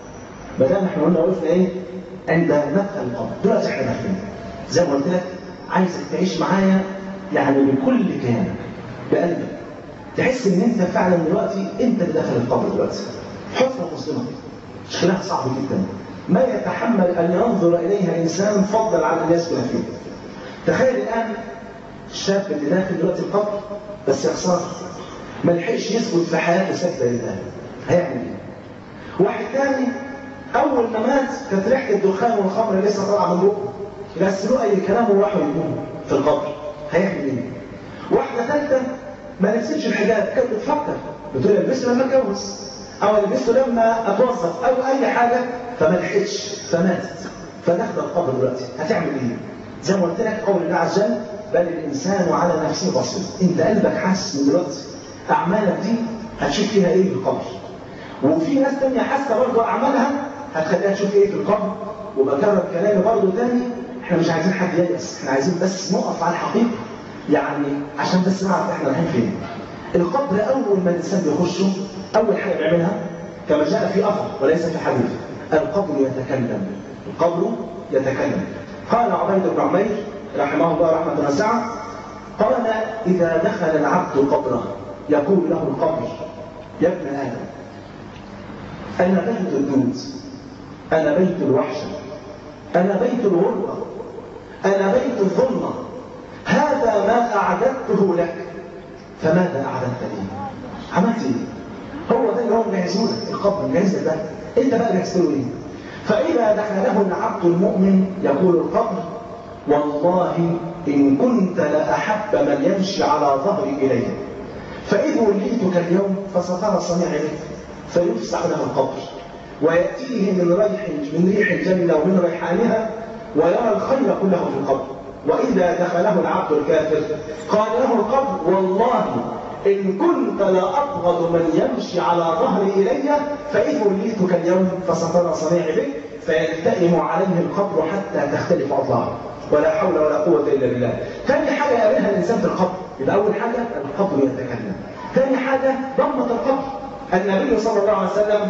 بدانا احنا قلنا وقفنا ايه عند مدخل القبر دلوقتي احنا داخلين زي ما قلت لك عايزك تعيش معايا يعني بكل كيانك بقلبك تحس ان انت فعلا دلوقتي انت اللي داخل القبر دلوقتي حفره مسلمه شكلها صعب جدا ما يتحمل ان ينظر اليها انسان فضل عن ان يسكن فيه تخيل الان الشاب اللي داخل دلوقتي القبر بس يا خساره ما لحقش يثبت في حياته سجده لله هيعمل ايه؟ واحد تاني اول ما مات كانت ريحه الدخان والخمر لسه طالعه من بقه غسلوه اي كلام وراحوا يقوموا في القبر هيعمل ايه؟ واحده ثالثه ما لبستش الحجاب كانت بتفكر بتقول البسه لما اتجوز او البسه لما اتوظف او اي حاجه فما لحقتش فماتت فدخل القبر دلوقتي هتعمل ايه؟ زي ما قلت لك قول الله عز وجل بل الانسان على نفسه بصير انت قلبك حاسس من دلوقتي اعمالك دي هتشوف فيها ايه في القبر وفي ناس تانية حاسه برضه اعمالها هتخليها تشوف ايه في القبر وبكرر كلامي برضه تاني احنا مش عايزين حد ييأس احنا عايزين بس نقف على الحقيقه يعني عشان بس نعرف احنا رايحين فين القبر اول ما الانسان بيخشه اول حاجه بيعملها كما جاء في اثر وليس في حديث القبر يتكلم القبر يتكلم قال عبيد بن عمير رحمه الله رحمه واسعه قال اذا دخل العبد قبره يقول له القبر يا ابن ادم انا بيت الدود انا بيت الوحشه انا بيت الغربه انا بيت الظلمه هذا ما اعددته لك فماذا اعددت لي عملت ايه هو ده اللي هو مجهزه لك القبر مجهز لك ده انت بقى جهزت له ايه فاذا دخله العبد المؤمن يقول القبر والله ان كنت لاحب من يمشي على ظهري الي فاذ وليتك اليوم فسترى صنيع بك فيفسح له القبر وياتيه من ريح من ريح الجنه ومن ريحانها ويرى الخير كله في القبر واذا دخله العبد الكافر قال له القبر والله إن كنت لأبغض من يمشي على ظهري إلي فإذ وليتك اليوم فسترى صنيعي بك فيلتئم عليه القبر حتى تختلف أضلاعه ولا حول ولا قوة إلا بالله ثاني حاجة يقابلها الإنسان في القبر يبقى أول حاجة القبر يتكلم ثاني حاجة ضمة القبر النبي صلى الله عليه وسلم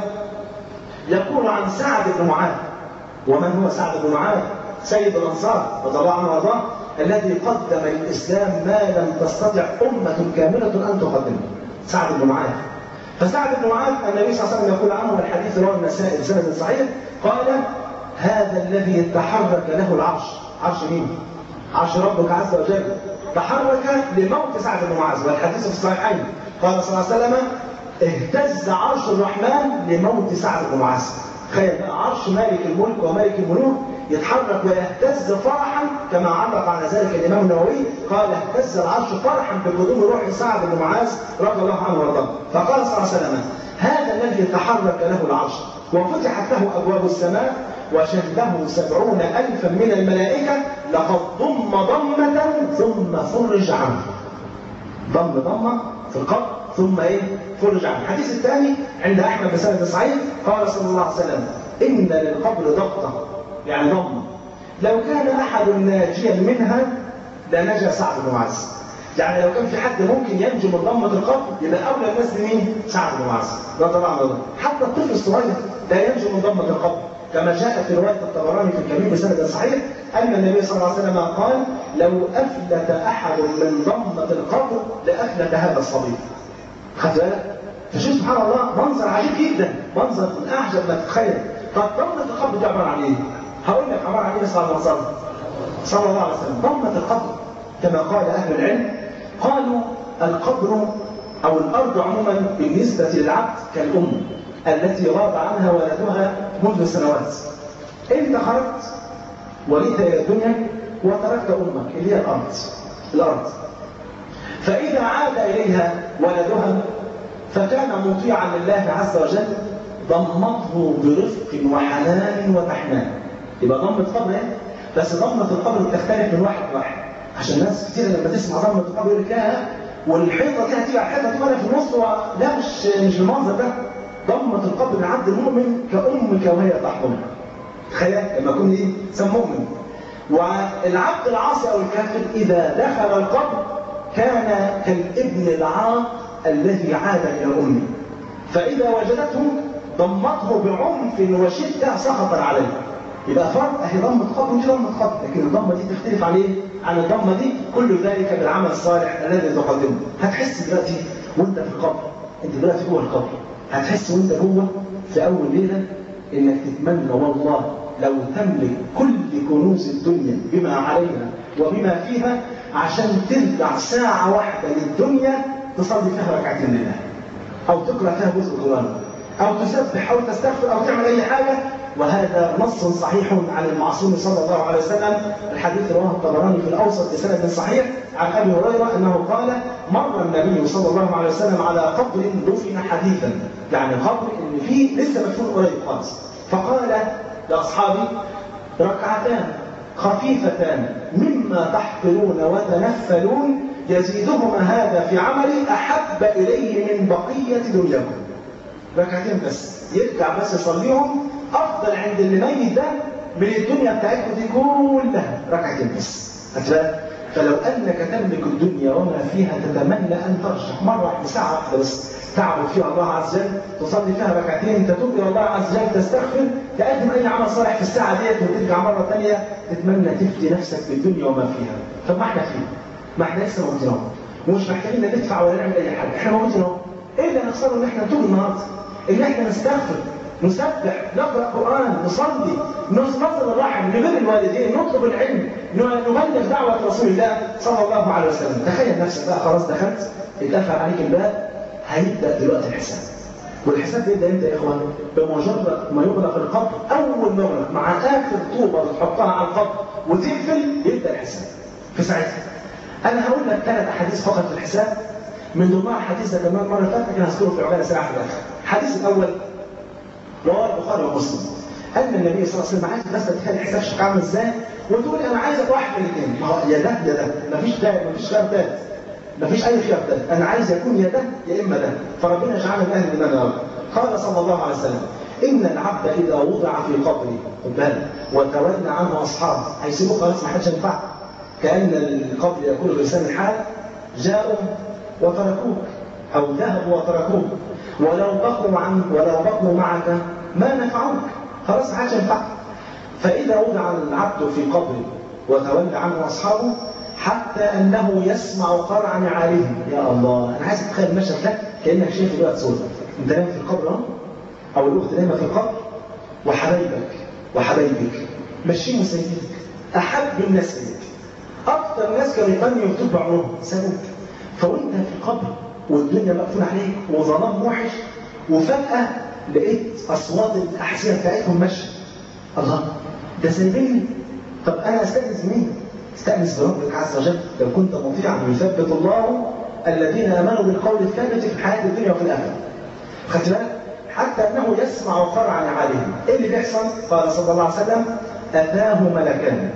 يقول عن سعد بن معاذ ومن هو سعد بن معاذ سيد الأنصار رضي الله عنه وارضاه الذي قدم للإسلام ما لم تستطع أمة كاملة أن تقدمه سعد بن معاذ فسعد بن معاذ النبي صلى الله عليه وسلم يقول عنه والحديث رواه النسائي بسند صحيح قال هذا الذي تحرك له العرش عرش مين؟ عرش ربك عز وجل تحرك لموت سعد بن معاذ والحديث في الصحيحين قال صلى الله عليه وسلم اهتز عرش الرحمن لموت سعد بن معاذ تخيل بقى عرش مالك الملك وملك الملوك يتحرك ويهتز فرحا كما علق على ذلك الامام النووي قال اهتز العرش فرحا بقدوم روح سعد بن معاذ رضي الله عنه وارضاه فقال صلى الله عليه وسلم هذا الذي تحرك له العرش وفتحت له ابواب السماء وشهده سبعون الفا من الملائكه لقد ضم ضمه ثم فرج عنه ضم ضمه في القبر ثم ايه فرج عنه الحديث الثاني عند احمد بسند صحيح قال صلى الله عليه وسلم ان للقبر ضغطه يعني ضمه لو كان احد ناجيا منها لنجا سعد بن معاذ يعني لو كان في حد ممكن ينجو من ضمه القبر يبقى اولى الناس بمين؟ سعد بن معاذ ده طبعا ده. حتى الطفل الصغير لا ينجو من ضمه القبر كما جاء في روايه الطبراني في الكبير بسند صحيح ان النبي صلى الله عليه وسلم قال لو افلت احد من ضمه القبر لافلت هذا الصبي خدت بالك؟ فشوف سبحان الله منظر عجيب جدا منظر من اعجب ما تتخيل طب ضمه القبر دي عباره عن ايه؟ هقول لك عباره عن ايه صلى الله عليه وسلم صلى الله عليه وسلم ضمه القبر كما قال اهل العلم قالوا القبر او الارض عموما بالنسبه للعبد كالام التي غاب عنها ولدها منذ سنوات انت خرجت وليت الى الدنيا وتركت امك اللي هي الارض الارض فاذا عاد اليها ولدها فكان مطيعا لله عز وجل ضمته برفق وحنان وتحنان يبقى ضمة قبر ايه؟ بس ضمة القبر بتختلف من واحد لواحد عشان ناس كتير لما تسمع ضمة القبر يقول لك لا والحيطه دي هتيجي على الحيطه تبقى في النص و... لا مش مش المنظر ده ضمة القبر العبد المؤمن كأمك وهي تحضنك تخيل لما يكون ايه؟ انسان مؤمن والعبد العاصي او الكافر اذا دخل القبر كان كالابن العاق الذي عاد الى امه فاذا وجدته ضمته بعنف وشده سخطا عليه يبقى فرق اهي ضمه قبر ودي ضمه قبر لكن الضمه دي تختلف عليه عن الضمه دي كل ذلك بالعمل الصالح الذي تقدمه هتحس دلوقتي وانت في القبر انت دلوقتي جوه القبر هتحس وانت جوه في اول ليله انك تتمنى والله لو تملك كل كنوز الدنيا بما عليها وبما فيها عشان ترجع ساعة واحدة للدنيا تصلي فيها ركعتين لله أو تقرأ فيها جزء قرآن أو تسبح أو تستغفر أو تعمل أي حاجة وهذا نص صحيح عن المعصوم صلى الله عليه وسلم الحديث رواه الطبراني في الأوسط بسند صحيح عن أبي هريرة أنه قال مر النبي صلى الله عليه وسلم على قبر دفن حديثا يعني قبر إن فيه لسه مدفون قريب خالص فقال لأصحابي ركعتان خفيفتان مما تحقرون وتنفلون يزيدهما هذا في عملي أحب إليه من بقية دنياكم ركعتين بس يرجع بس يصليهم أفضل عند اللي ميت ده من الدنيا بتاعتكم دي كلها ركعتين بس هتلاقي فلو أنك تملك الدنيا وما فيها تتمنى أن ترجع مرة واحدة ساعة واحدة بس تعبد فيها الله عز وجل تصلي فيها ركعتين تتوب إلى الله عز وجل تستغفر تقدم أي عمل صالح في الساعة ديت وترجع مرة ثانية تتمنى تفتي نفسك بالدنيا وما فيها طب ما احنا فيه ما احنا لسه موجودين اهو ومش محتاجين ندفع ولا نعمل أي حاجة احنا موجودين اهو ايه اللي هنخسره ان احنا نتوب النهارده ان احنا نستغفر نسبح نقرا قران نصلي نصل الرحم نبر الوالدين نطلب العلم نبلغ دعوه رسول الله صلى الله عليه وسلم تخيل نفسك بقى خلاص دخلت اتقفل عليك الباب هيبدا دلوقتي الحساب والحساب بيبدا امتى يا اخوان؟ بمجرد ما يغلق القبر اول ما يغلق مع اخر طوبه بتحطها على القبر وتقفل يبدا الحساب في ساعتها انا هقول لك ثلاث احاديث فقط في الحساب من ضمنها حديث ده كمان مره فاتت لكن هذكره في عجاله ساعه في الاخر الحديث الاول رواه البخاري ومسلم ان النبي صلى الله عليه وسلم عايز بس تتخيل حساب شكله عامل ازاي وتقول انا عايزك واحد من الاثنين ما هو يا ده يا ده مفيش ده مفيش خيار ثالث مفيش اي خيار ثالث انا عايز يكون يا ده يا اما ده فربنا يجعلنا من اهل الايمان يا رب قال صلى الله عليه وسلم ان العبد اذا وضع في قبره خد بالك وتولى عنه اصحابه هيسيبوه خلاص ما حدش ينفعه كان القبر يقول بلسان الحال جاءوا وتركوك او ذهبوا وتركوك ولو بقوا عن ولو بقوا معك ما نفعوك خلاص ما حدش ينفعك فاذا وضع العبد في قبره وتولى عنه اصحابه حتى انه يسمع قرع نعالهم يا الله انا عايز اتخيل المشهد ده كانك شايف دلوقتي صوره انت نايم في القبر اهو او الاخت نايمه في القبر وحبايبك وحبايبك ماشيين وسايبينك احب الناس اليك اكثر ناس كانوا يغنوا ويكتبوا بعمرهم سابوك فوانت في القبر والدنيا مقفول عليك وظلام وحش وفجاه لقيت اصوات الاحذيه بتاعتهم ماشيه الله ده سايبيني طب انا استانس مين؟ استانس بربك عز وجل لو كنت مطيعا يثبت الله الذين امنوا بالقول الثابت في الحياه الدنيا وفي الاخره. خدت بالك؟ حتى انه يسمع قرع نعالهم، ايه اللي بيحصل؟ قال صلى الله عليه وسلم: اتاه ملكان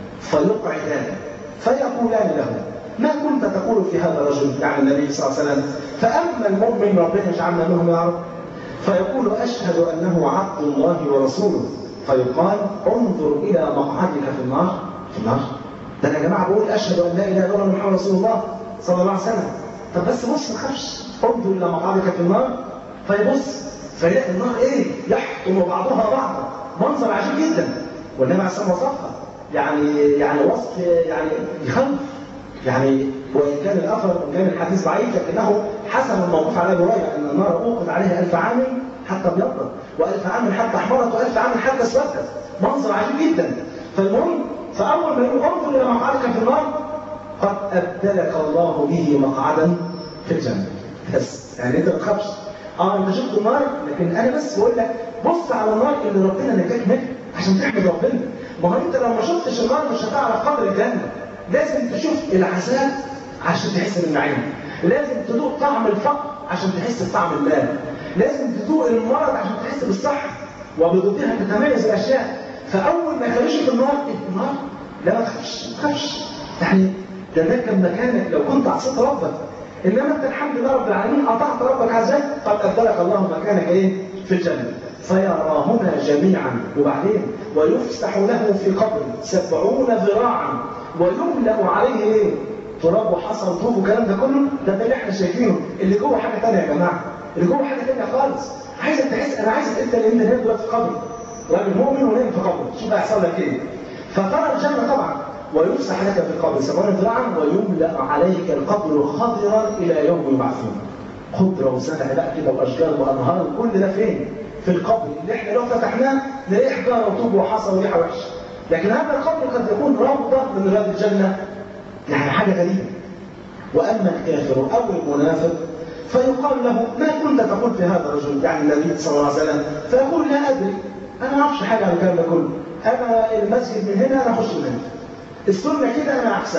فيقعدان فيقولان له ما كنت تقول في هذا الرجل يعني النبي صلى الله عليه وسلم فاما المؤمن ربنا يجعلنا منهم يا رب فيقول اشهد انه عبد الله ورسوله فيقال انظر الى مقعدك في النار في النار ده انا يا جماعه بقول اشهد ان لا اله الا الله محمد رسول الله صلى الله عليه وسلم طب بس بص ما تخافش انظر الى مقعدك في النار فيبص فيلاقي النار ايه يحطم بعضها بعضا منظر عجيب جدا والنبي عليه الصلاه والسلام وصفها يعني يعني وصف يعني يخوف يعني وان كان الاثر وان كان الحديث ضعيف لكنه حسن الموقوف على ابي هريره ان النار اوقد عليها ألف عام حتى ابيضت والف عام حتى احمرت والف عام حتى اسودت منظر عجيب جدا فالمهم فاول ما يقول انظر الى مقعدك في النار قد ابدلك الله به مقعدا في الجنه بس يعني انت ما تخافش اه انت شفت النار لكن انا بس بقول لك بص على النار اللي ربنا نجاك منها عشان تحمد ربنا ما هو انت لو ما شفتش النار مش هتعرف قدر الجنه لازم تشوف العذاب عشان تحس بالنعيم لازم تذوق طعم الفقر عشان تحس بطعم المال لازم تذوق المرض عشان تحس بالصحه وبضدها تتميز الاشياء فاول ما يخليش في النار إيه النار لا ما تخافش ما تخافش يعني ده ده كان مكانك لو كنت عصيت ربك انما انت الحمد لله رب العالمين اطعت ربك عز وجل قد ابدلك الله مكانك ايه في الجنه فيراهما جميعا وبعدين ويفسح له في قبره سبعون ذراعا ويملا عليه ايه تراب وحصى وطوب والكلام ده كله ده ده اللي احنا شايفينه اللي جوه حاجه ثانيه يا جماعه اللي جوه حاجه ثانيه خالص عايزك تحس انا عايزك انت اللي انت نايم دلوقتي في قبر راجل مؤمن ونايم في قبر شوف هيحصل لك ايه فترى الجنه طبعا ويفسح لك في القبر سبعون ذراعا ويملا عليك القبر خضرا الى يوم يبعثون خضره وزرع بقى كده واشجار وانهار كل ده فين؟ في القبر اللي احنا لو فتحناه نلاقي حجاره وطوب وحصى وريحه وحشه لكن هذا القبر قد يكون روضة من رياض الجنة يعني حاجة غريبة وأما الكافر أو المنافق فيقال له ما كنت تقول في هذا الرجل يعني النبي صلى الله عليه وسلم فيقول لا أدري أنا ما أعرفش حاجة عن الكلام ده كله أنا المسجد من هنا أنا أخش من هنا السنة كده أنا عكسها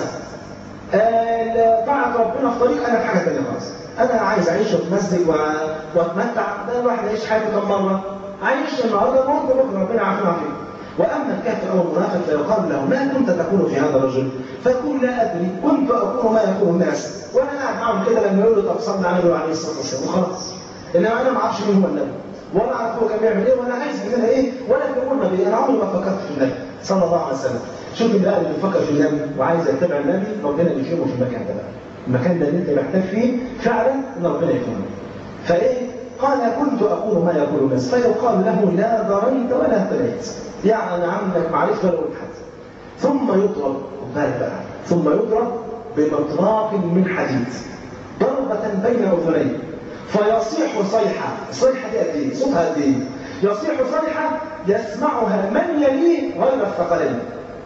طاعة ربنا في طريق أنا في حاجة ثانية خالص أنا عايز أعيش في مسجد وأتمتع ده الواحد يعيش حياته كم مرة عايش النهارده ممكن بكره ربنا يعافينا فيه واما الكافر او المنافق فيقال له ما كنت تقول في هذا الرجل فيقول لا ادري كنت اقول ما يقول الناس وانا قاعد معهم كده لما يقولوا طب صلى على النبي عليه الصلاه والسلام وخلاص انما انا ما اعرفش مين هو النبي ولا اعرف هو كان بيعمل ايه ولا عايز مننا ايه ولا بيقول نبي انا عمري ما فكرت في النبي صلى الله عليه وسلم شوف بقى اللي بيفكر في النبي وعايز يتبع النبي ربنا يكرمه في المكان ده بقى المكان ده اللي انت محتاج فيه فعلا ان ربنا يكرمه فايه قال كنت أقول ما يقول الناس فيقال له لا ضريت ولا اهتديت يعني عندك معرفة ولا قلت حد ثم يضرب بالك بقى ثم يضرب بمطراق من حديد ضربة بين أذنيه فيصيح صيحة الصيحة دي قد إيه؟ صوتها قد إيه؟ يصيح صيحة يسمعها من يليه غير الثقلين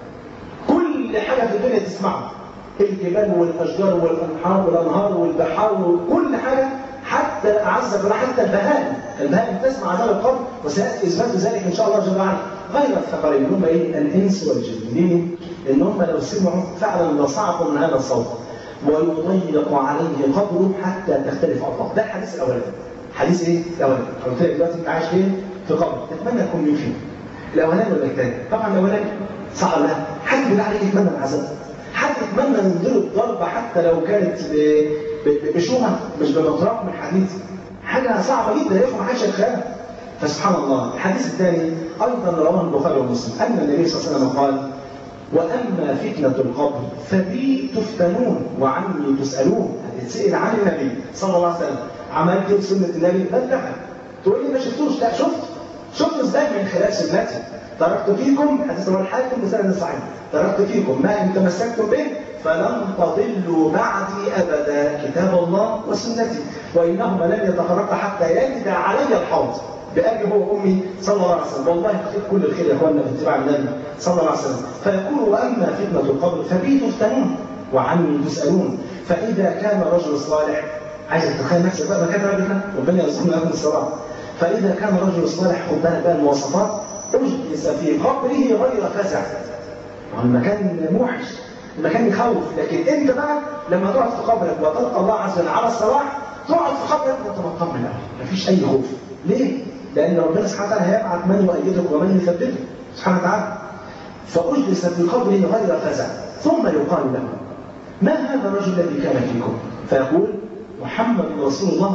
كل حاجة في الدنيا تسمعها الجبال والأشجار والأنهار والأنهار والبحار وكل حاجة حتى أعز بالله حتى البهائم البهائم تسمع عذاب القبر وسيأتي إثبات ذلك إن شاء الله جل وعلا غير الثقلين هم إيه الإنس والجن ليه؟ إن هم لو سمعوا فعلا لصعقوا من هذا الصوت ويضيق عليه قبره حتى تختلف أطراف ده الحديث الأولاني حديث إيه؟ الأولاني قلت لك دلوقتي أنت عايش فين؟ في قبر تتمنى تكون مين فيه؟ الأولاني ولا الثاني؟ طبعا الأولاني صعب لا حد بالله عليك يتمنى العذاب حد يتمنى ينضرب ضربة حتى لو كانت بشومة مش بمطرق من حديد حاجة صعبة جدا يا ما حدش يتخيلها فسبحان الله الحديث الثاني أيضا رواه البخاري ومسلم أن النبي صلى الله عليه وسلم قال وأما فتنة القبر فبي تفتنون وعني تسألون هتتسأل عن النبي صلى الله عليه وسلم عملت ايه سنة النبي بلغها تقول لي ما شفتوش لا شفت شفت ازاي من خلال سنتي تركت فيكم حديث رواه الحاكم بسند صحيح تركت فيكم ما ان تمسكتم به فلن تضلوا بعدي ابدا كتاب الله وسنتي وانهما لن يتفرقا حتى يجد علي الحوض بأبي هو وأمي صلى الله عليه وسلم والله خير كل الخير يا أخواننا في اتباع النبي صلى الله عليه وسلم فيقول وأما فتنة القبر فبي تفتنون وعني تسألون فإذا كان رجل صالح عايز تتخيل نفسك بقى مكان ربنا ربنا يرزقنا لكم الصلاة فإذا كان رجل صالح خد بالك بقى المواصفات أجلس في قبره غير فزع المكان موحش المكان يخوف لكن انت بقى لما تقعد في قبرك وتلقى الله عز وجل على الصلاح تقعد في قبرك وانت مطمن مفيش اي خوف ليه؟ لان ربنا سبحانه وتعالى هيبعث من يؤيدك ومن يثبتك سبحانه وتعالى فاجلس في قبره غير فزع ثم يقال له ما هذا الرجل الذي كان فيكم؟ فيقول محمد رسول الله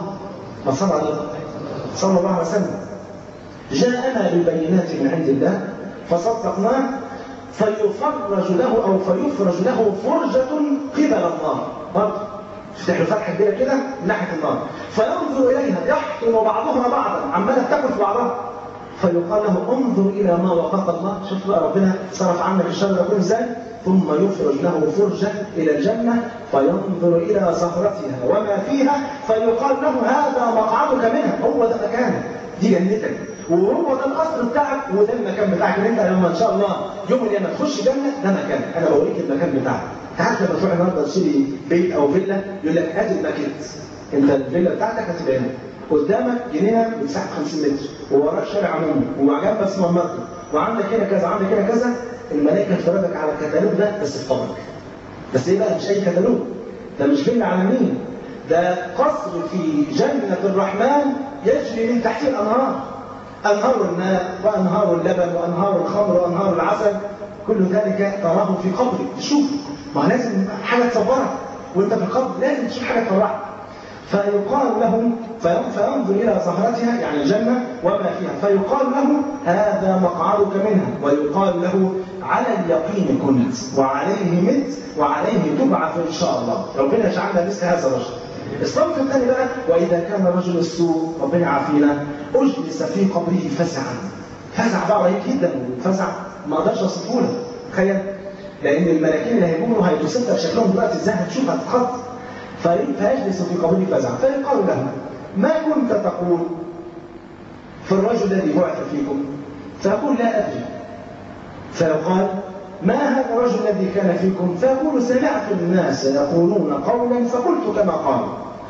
صلى الله عليه وسلم جاءنا بالبينات من عند الله فصدقناه فيفرج له او فيفرج له فرجه قبل النار برضه تفتح له فتحه كبيره كده من ناحيه النار فينظر اليها يحطم بعضها بعضا عماله تاكل في بعضها فيقال له انظر الى ما وقاك الله شوف بقى ربنا صرف عنك الشر ده ازاي ثم يفرج له فرجه الى الجنه فينظر الى زهرتها وما فيها فيقال له هذا مقعدك منها هو ده مكانك دي جنتك وهو ده القصر بتاعك وده المكان بتاعك ان انت لما ان شاء الله يوم القيامه تخش جنه ده مكانك انا بوريك المكان بتاعك تعرف لما تروح النهارده تشتري بيت او فيلا يقول لك ادي الماكيت انت الفيلا بتاعتك هتبقى هنا قدامك جنينه مساحه 50 متر ووراك شارع عمومي وجنبك سوبر ماركت وعندك هنا كذا عندك هنا كذا الملائكه تفرجك على الكتالوج ده بس في قبرك بس ايه بقى مش اي كتالوج ده مش فيلا عالميه ده قصر في جنه الرحمن يجري من تحته الانهار انهار الماء وانهار اللبن وانهار الخمر وانهار العسل كل ذلك تراه في قبرك تشوف ما لازم حاجه تصورك وانت في القبر لازم تشوف حاجه تفرحك فيقال له فينظر الى زهرتها يعني الجنه وما فيها فيقال له هذا مقعدك منها ويقال له على اليقين كنت وعليه مت وعليه تبعث ان شاء الله ربنا يجعلنا مثل هذا الرجل الصنف الثاني بقى واذا كان رجل السوء ربنا يعافينا اجلس في قبره فزعا فزع بقى رهيب جدا فزع ما اقدرش اوصفه لك تخيل لان الملاكين اللي هيقوموا هيتوصف لك شكلهم دلوقتي ازاي هتشوف هتتخض فيجلس في قبره فزعا فيقال له ما كنت تقول في الرجل الذي بعث فيكم فيقول لا ادري فيقال ما هذا الرجل الذي كان فيكم فيقول سمعت الناس يقولون قولا فقلت كما قالوا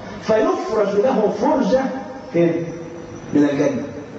فيفرج له فرجة فين؟ من الجنة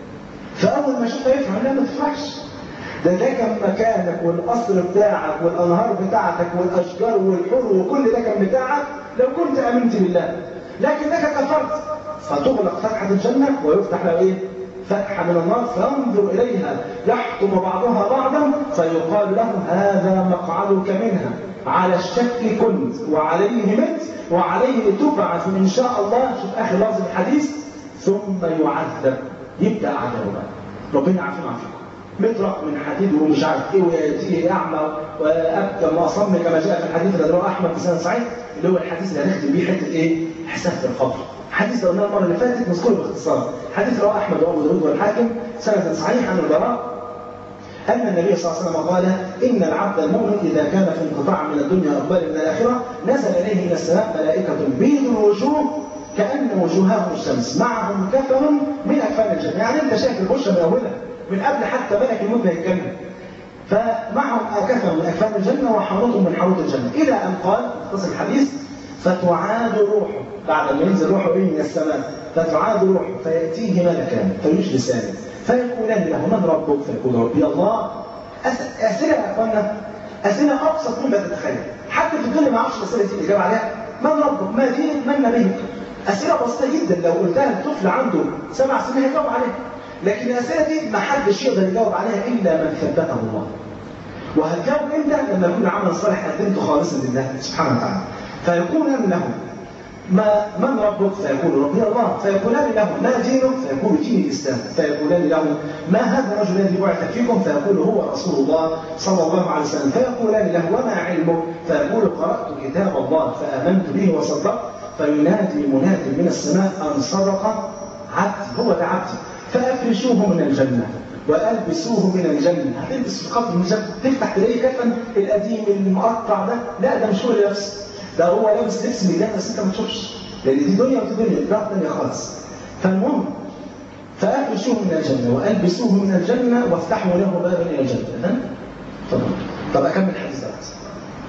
فأول ما شفته يفهم لا ما تفرحش ده ده كان مكانك والقصر بتاعك والأنهار بتاعتك والأشجار والحر وكل ده كان بتاعك لو كنت آمنت بالله لكنك كفرت فتغلق فتحة الجنة ويفتح له إيه؟ فتحة من النار فينظر إليها يحكم بعضها بعضا فيقال له هذا مقعدك منها على الشك كنت وعليه مت وعليه تبعث إن شاء الله شوف آخر لفظ الحديث ثم يعذب يبدأ عذابه بقى ربنا يعافينا ويعافيكم مطرق من حديد ومش عارف ايه وياتيه اعمى وابكم واصم كما جاء في الحديث الذي رواه احمد بن سعيد اللي هو الحديث اللي هنختم بيه حته ايه؟ حساب في القبر. حديث ده قلناه المره اللي فاتت نذكره باختصار. حديث رواه احمد وابو داود والحاكم سند صحيح عن البراء أن النبي صلى الله عليه وسلم قال إن العبد المؤمن إذا كان في انقطاع من الدنيا وإقبال من الآخرة نزل إليه من السماء ملائكة بيض الوجوه كأن وجوههم الشمس معهم كفن من أكفان الجنة يعني أنت شايف البشرة من أولها من قبل حتى ملك الموت ما يتكلم فمعهم كفن من أكفان الجنة وحنوط من حنوط الجنة إلى أن قال اختصر الحديث فتعاد روحه بعد ما ينزل روحه إيه من السماء فتعاد روحه فيأتيه ملكان فيجلسان فيقولان له من ربك فيقول ربي الله أس- أسئلة يا أخوانا أسئلة أبسط مما تتخيل حتى في الدنيا ما أعرفش الأسئلة دي الإجابة عليها من ربك ما دينك من نبيك أسئلة بسيطة جدا لو قلتها لطفل عنده سبع سنين هيجاوب عليها لكن الأسئلة دي ما حدش يقدر يجاوب عليها إلا من ثبته الله وهتجاوب امتى لما يكون عمل صالح قدمته خالصا لله سبحانه وتعالى فيكون له ما من ربك فيقول ربي الله فيقولان له ما دينك فيقول دين الاسلام فيقولان له ما هذا الرجل الذي بعث فيكم فيقول هو رسول الله صلى الله عليه وسلم فيقولان له وما علمك فيقول قرات كتاب الله فامنت به وصدقت فينادي مناد من السماء ان صدق عبدي هو ده عبدي فافرشوه من الجنه والبسوه من الجنه هتلبس في قبر من الجنه تفتح تلاقي كفن القديم المقطع ده لا ده مش هو اللي لابسه ده هو لابس لبس من الجنه بس انت ما تشوفش لان دي دنيا ودي دنيا دي تانية خالص فالمهم فافرشوه من الجنه والبسوه من الجنه وافتحوا له بابا الى الجنه تمام؟ اتفضل طب اكمل الحديث ده بس.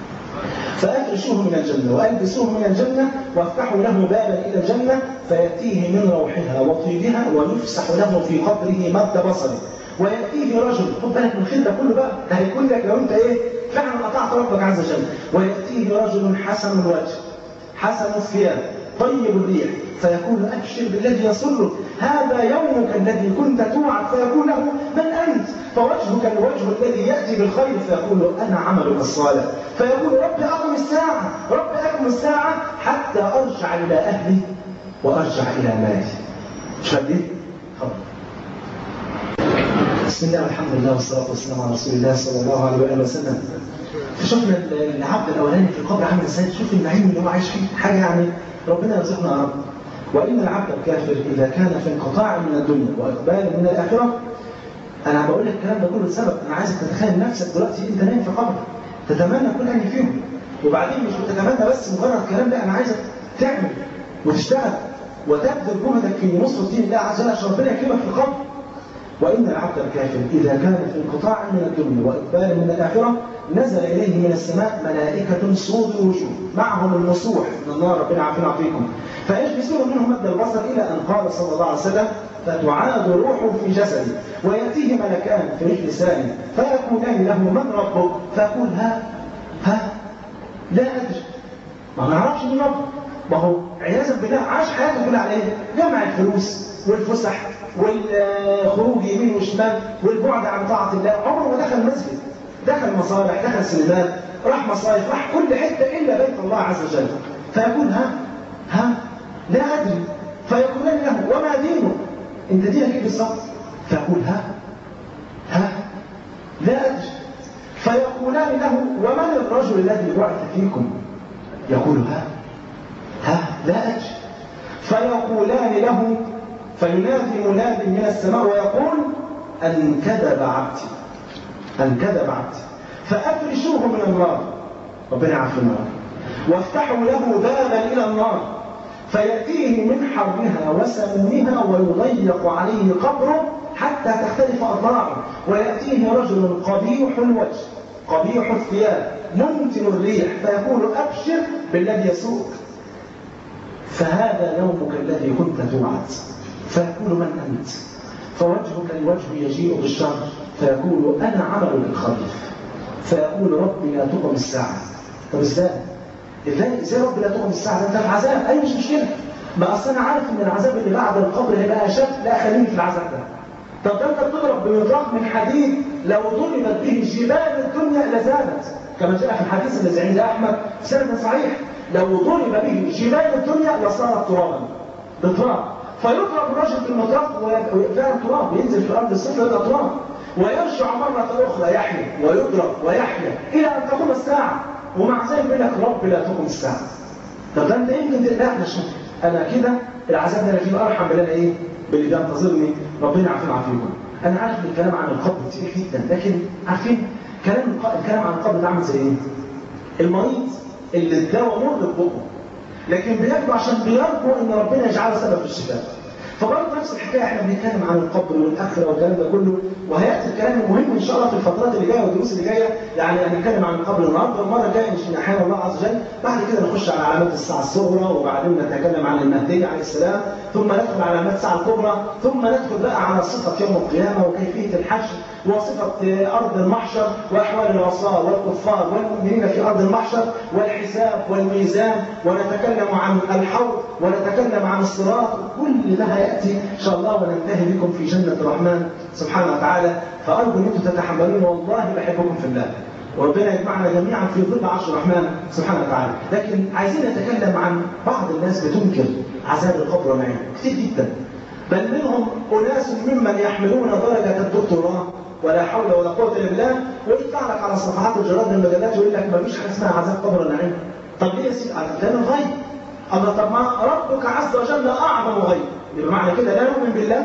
فافرشوه من الجنه والبسوه من الجنه وافتحوا له بابا الى الجنه فياتيه من روحها وطيبها ويفسح له في قبره مد بصره وياتيه رجل خد بالك من الخير ده كله بقى ده هيكون لك لو انت ايه فعلا اطعت ربك عز وجل وياتيه رجل حسن الوجه حسن الثياب طيب الريح فيقول ابشر بالذي يسرك هذا يومك الذي كنت توعد فيقول له من انت فوجهك الوجه الذي ياتي بالخير فيقول له انا عملك الصالح فيقول رب اقم الساعه رب اقم الساعه حتى ارجع الى اهلي وارجع الى مالي مش فاهم ليه؟ بسم الله والحمد لله والصلاه والسلام على رسول الله صلى الله عليه واله وسلم شفنا العبد الاولاني في القبر عامل ازاي شوف النعيم اللي هو عايش فيه حاجه يعني ربنا يرزقنا يا رب وان العبد الكافر اذا كان في انقطاع من الدنيا واقبال من الاخره انا بقول لك الكلام ده كله لسبب انا عايزك تتخيل نفسك دلوقتي انت نايم في قبر تتمنى كل ان فيهم وبعدين مش بتتمنى بس مجرد كلام لا انا عايزك تعمل وتشتغل وتبذل جهدك في نصرة دين الله عز وجل عشان ربنا يكرمك في القبر وإن العبد الكافر إذا كان في انقطاع من الدنيا وإقبال من الآخرة نزل إليه من السماء ملائكة سود الوجوه معهم المصوح من النار ربنا عافينا وعافيكم فيجلسون منهم مد البصر إلى أن قال صلى الله عليه وسلم فتعاد روحه في جسده ويأتيه ملكان فيجلسان فيقولان له من ربك فيقول ها ها لا أدري ما نعرفش مين ربك ما هو عياذا بالله عاش حياته كلها على ايه؟ جمع الفلوس والفسح والخروج يمين وشمال والبعد عن طاعه الله عمره ما دخل مسجد دخل مصالح دخل سينمات راح مصايف راح كل حته الا بيت الله عز وجل فيقول ها ها لا ادري فيقولان له وما دينك؟ انت دينك ايه بالظبط؟ فيقول ها ها لا ادري فيقولان له ومن الرجل الذي بعث فيكم؟ يقول ها ها لا أجل فيقولان له فينادي مناد من السماء ويقول أن كذب عبدي أن كذب عبدي فأفرشوه من النار ربنا يعافينا وافتحوا له بابا إلى النار فيأتيه من حرها وسمومها ويضيق عليه قبره حتى تختلف أضلاعه ويأتيه رجل قبيح الوجه قبيح الثياب منتن الريح فيقول أبشر بالذي يسوق فهذا يومك الذي كنت توعد فيقول من أنت فوجهك الوجه يجيء بالشر فيقول أنا عملك الخبيث فيقول ربي لا تقم الساعة طب ازاي؟ ازاي ازاي ربي لا تقم الساعة؟ انت في عذاب أي مش مشكلة ما أصل أنا عارف إن العذاب اللي بعد القبر هيبقى أشد لا خليني في العذاب ده طب ده انت بتضرب بمطرق من حديد لو ضربت به جبال الدنيا لزادت كما جاء في الحديث الذي عند احمد سند صحيح لو ضرب به جبال الدنيا لصارت ترابا بتراب فيضرب الرجل بالمطرق ويبقى تراب ينزل في الارض الصفر يبقى تراب ويرجع مرة أخرى يحيى ويضرب ويحيا إلى أن تقوم الساعة ومع ذلك يقول لك رب لا تقوم الساعة طب ده أنت يمكن لا احنا شوف أنا كده العذاب ده أنا فيه أرحم من أنا إيه باللي بينتظرني ربنا يعافينا ويعافيكم انا عارف ان الكلام عن القبر كتير جدا لكن عارفين كلام الكلام عن القبر ده عامل زي ايه المريض اللي الدواء مر ببقه لكن بياخده عشان بيرجو ان ربنا يجعله سبب في الشفاء فبرضه نفس الحكايه احنا بنتكلم عن القبر والاخره والكلام ده كله وهياتي الكلام المهم ان شاء الله في الفترات اللي جايه والدروس اللي جايه يعني هنتكلم عن القبر النهارده والمره الجايه ان احيانا الله عز وجل بعد كده نخش على علامات الساعه الصغرى وبعدين نتكلم عن المهدي عليه السلام ثم ندخل على علامات الساعه الكبرى ثم ندخل بقى على صفه يوم القيامه وكيفيه الحشر وصفه ارض المحشر واحوال العصاه والكفار والمؤمنين في ارض المحشر والحساب والميزان ونتكلم عن الحوض ونتكلم عن الصراط كل ده هياتي ان شاء الله وننتهي بكم في جنه الرحمن سبحانه وتعالى فارجو ان انتم تتحملون والله بحبكم في الله وربنا يجمعنا جميعا في ظل عرش الرحمن سبحانه وتعالى لكن عايزين نتكلم عن بعض الناس بتنكر عذاب القبر والنعيم كتير جدا بل منهم اناس ممن يحملون درجه الدكتوراه ولا حول ولا قوه الا بالله ويطلع لك على صفحات الجرائد والمجلات ويقول لك ما فيش حاجه اسمها عذاب قبر ونعيم طب ليه يا سيدي؟ ده الغيب اما طب ما ربك عز وجل اعظم غيب يبقى معنى كده لا نؤمن بالله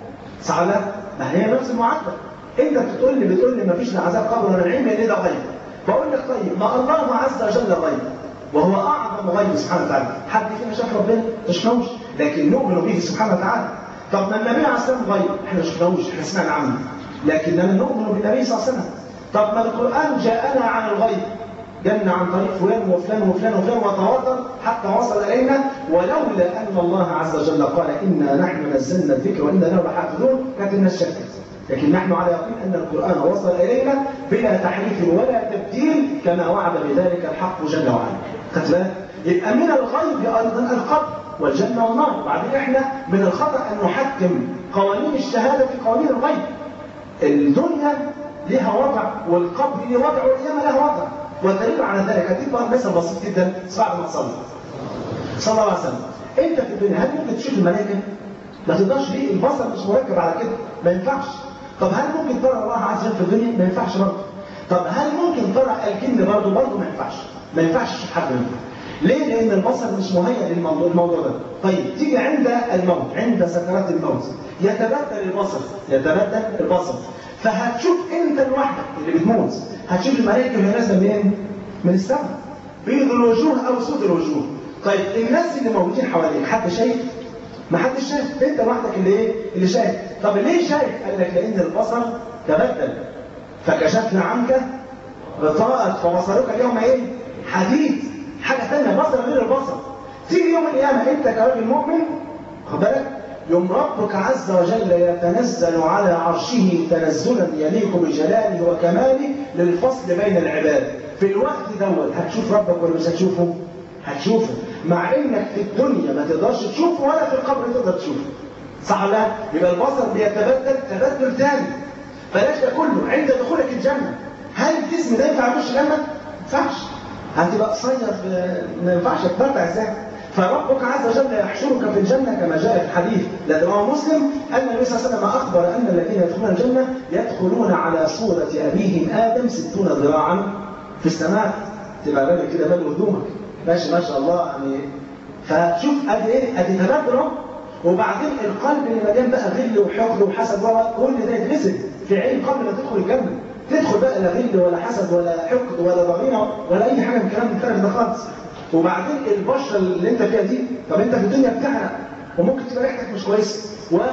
صح لا؟ ما هي نفس المعادله انت بتقول لي بتقول لي ما فيش لا عذاب قبر ولا نعيم لان ده غيب بقول لك طيب ما الله عز وجل غيب وهو اعظم غيب سبحانه وتعالى حد فينا شاف ربنا ما شفناهوش لكن نؤمن به سبحانه وتعالى طب ما النبي عليه الصلاه والسلام غيب احنا ما شفناهوش احنا سمعنا عنه لكننا نؤمن بالنبي صلى الله عليه وسلم طب ما القران جاءنا عن الغيب جاءنا عن طريق فلان وفلان وفلان وفلان وتواتر حتى وصل الينا ولولا ان الله عز وجل قال انا نحن نزلنا الذكر وانا له لحافظون كانت الناس شكت لكن نحن على يقين أن القرآن وصل إلينا بلا تحريف ولا تبديل كما وعد بذلك الحق جل وعلا خدت بالك؟ يبقى من الغيب أيضا القبر والجنة والنار وبعدين إحنا من الخطأ أن نحكم قوانين الشهادة في قوانين الغيب الدنيا لها وضع والقبر له وضع والقيامة لها وضع والدليل على ذلك هديك بقى مثل بسيط جدا بعد ما تصلي صلى الله عليه وسلم انت في الدنيا هل ممكن تشوف الملائكه؟ ما تقدرش ليه البصر مش مركب على كده ما ينفعش طب هل ممكن ترى الله عز وجل في الدنيا؟ ما ينفعش برضه. طب هل ممكن ترى الجن برضه؟ برضه ما ينفعش. ما ينفعش تشوف حد منهم. ليه؟ لأن البصر مش مهيأ للموضوع الموضوع ده. طيب تيجي عند الموت، عند سكرات الموت، يتبدل البصر، يتبدل البصر. فهتشوف أنت لوحدك اللي بتموت، هتشوف الملائكة وهي نازلة منين؟ من السماء. بيض الوجوه أو سود الوجوه. طيب الناس اللي موجودين حواليك حد شايف؟ ما حدش شايف انت لوحدك اللي ايه اللي شايف طب ليه شايف قال لك لان البصر تبدل فكشفنا عنك غطاءك فبصرك اليوم ايه حديد حاجه ثانيه بصر غير البصر تيجي يوم القيامه انت كراجل مؤمن خد بالك يوم ربك عز وجل يتنزل على عرشه تنزلا يليق بجلاله وكماله للفصل بين العباد في الوقت دوت هتشوف ربك ولا مش هتشوفه هتشوفه مع انك في الدنيا ما تقدرش تشوفه ولا في القبر تقدر تشوفه صح ولا لا؟ يبقى البصر بيتبدل تبدل ثاني بلاش ده كله عند دخولك الجنه هل الجسم ده ينفع يخش الجنه؟ ما ينفعش هتبقى قصير ما ينفعش تتمتع ازاي؟ فربك عز وجل يحشرك في الجنه كما جاء في الحديث الذي رواه مسلم ان النبي صلى الله عليه وسلم اخبر ان الذين يدخلون الجنه يدخلون على صوره ابيهم ادم ستون ذراعا في السماء تبقى بالك كده مال هدومك ماشي ما شاء الله يعني فشوف ادي ايه ادي تبادل وبعدين القلب اللي مليان بقى غل وحقد وحسد كل ده يتغسل في عين قبل ما تدخل الجنه تدخل بقى لا غل ولا حسد ولا حقد ولا ضغينه ولا اي حاجه من الكلام الفارغ ده خالص وبعدين البشره اللي انت فيها دي طب انت في الدنيا بتحرق وممكن تبقى ريحتك مش كويسه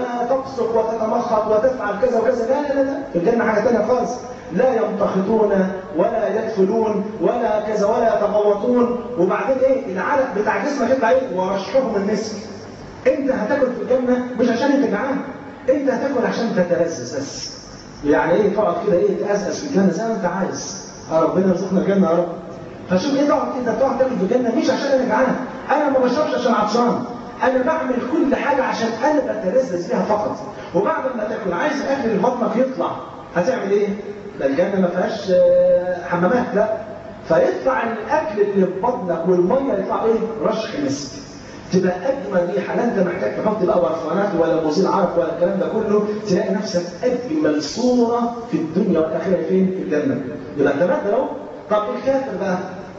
وتبصق وتتمخط وتفعل كذا وكذا لا لا لا لا في الجنه حاجه ثانيه خالص لا يمتخطون ولا يدخلون ولا كذا ولا يتغوطون وبعدين ايه العرق بتاع جسمك يطلع ايه ورشحهم المسك انت هتاكل في الجنه مش عشان انت جعان انت هتاكل عشان تتلذذ بس يعني ايه تقعد كده ايه تأسأس في الجنه زي ما انت عايز يا ربنا يرزقنا الجنه يا رب فشوف ايه تقعد كده تقعد تاكل في الجنه مش عشان انا جعان انا ما بشربش عشان عطشان انا بعمل كل حاجه عشان انا بتلذذ بيها فقط وبعد ما تاكل عايز الاكل اللي بطنك يطلع هتعمل ايه؟ ده الجنه ما فيهاش حمامات لا فيطلع الاكل اللي في بطنك والميه يطلع ايه؟ رشح مسك تبقى اجمل ريحه لا انت محتاج تحط بقى برفانات ولا مزيل عرق ولا الكلام ده كله تلاقي نفسك اجمل صوره في الدنيا والاخره فين؟ في الجنه يبقى انت بدل اهو طب الكافر بقى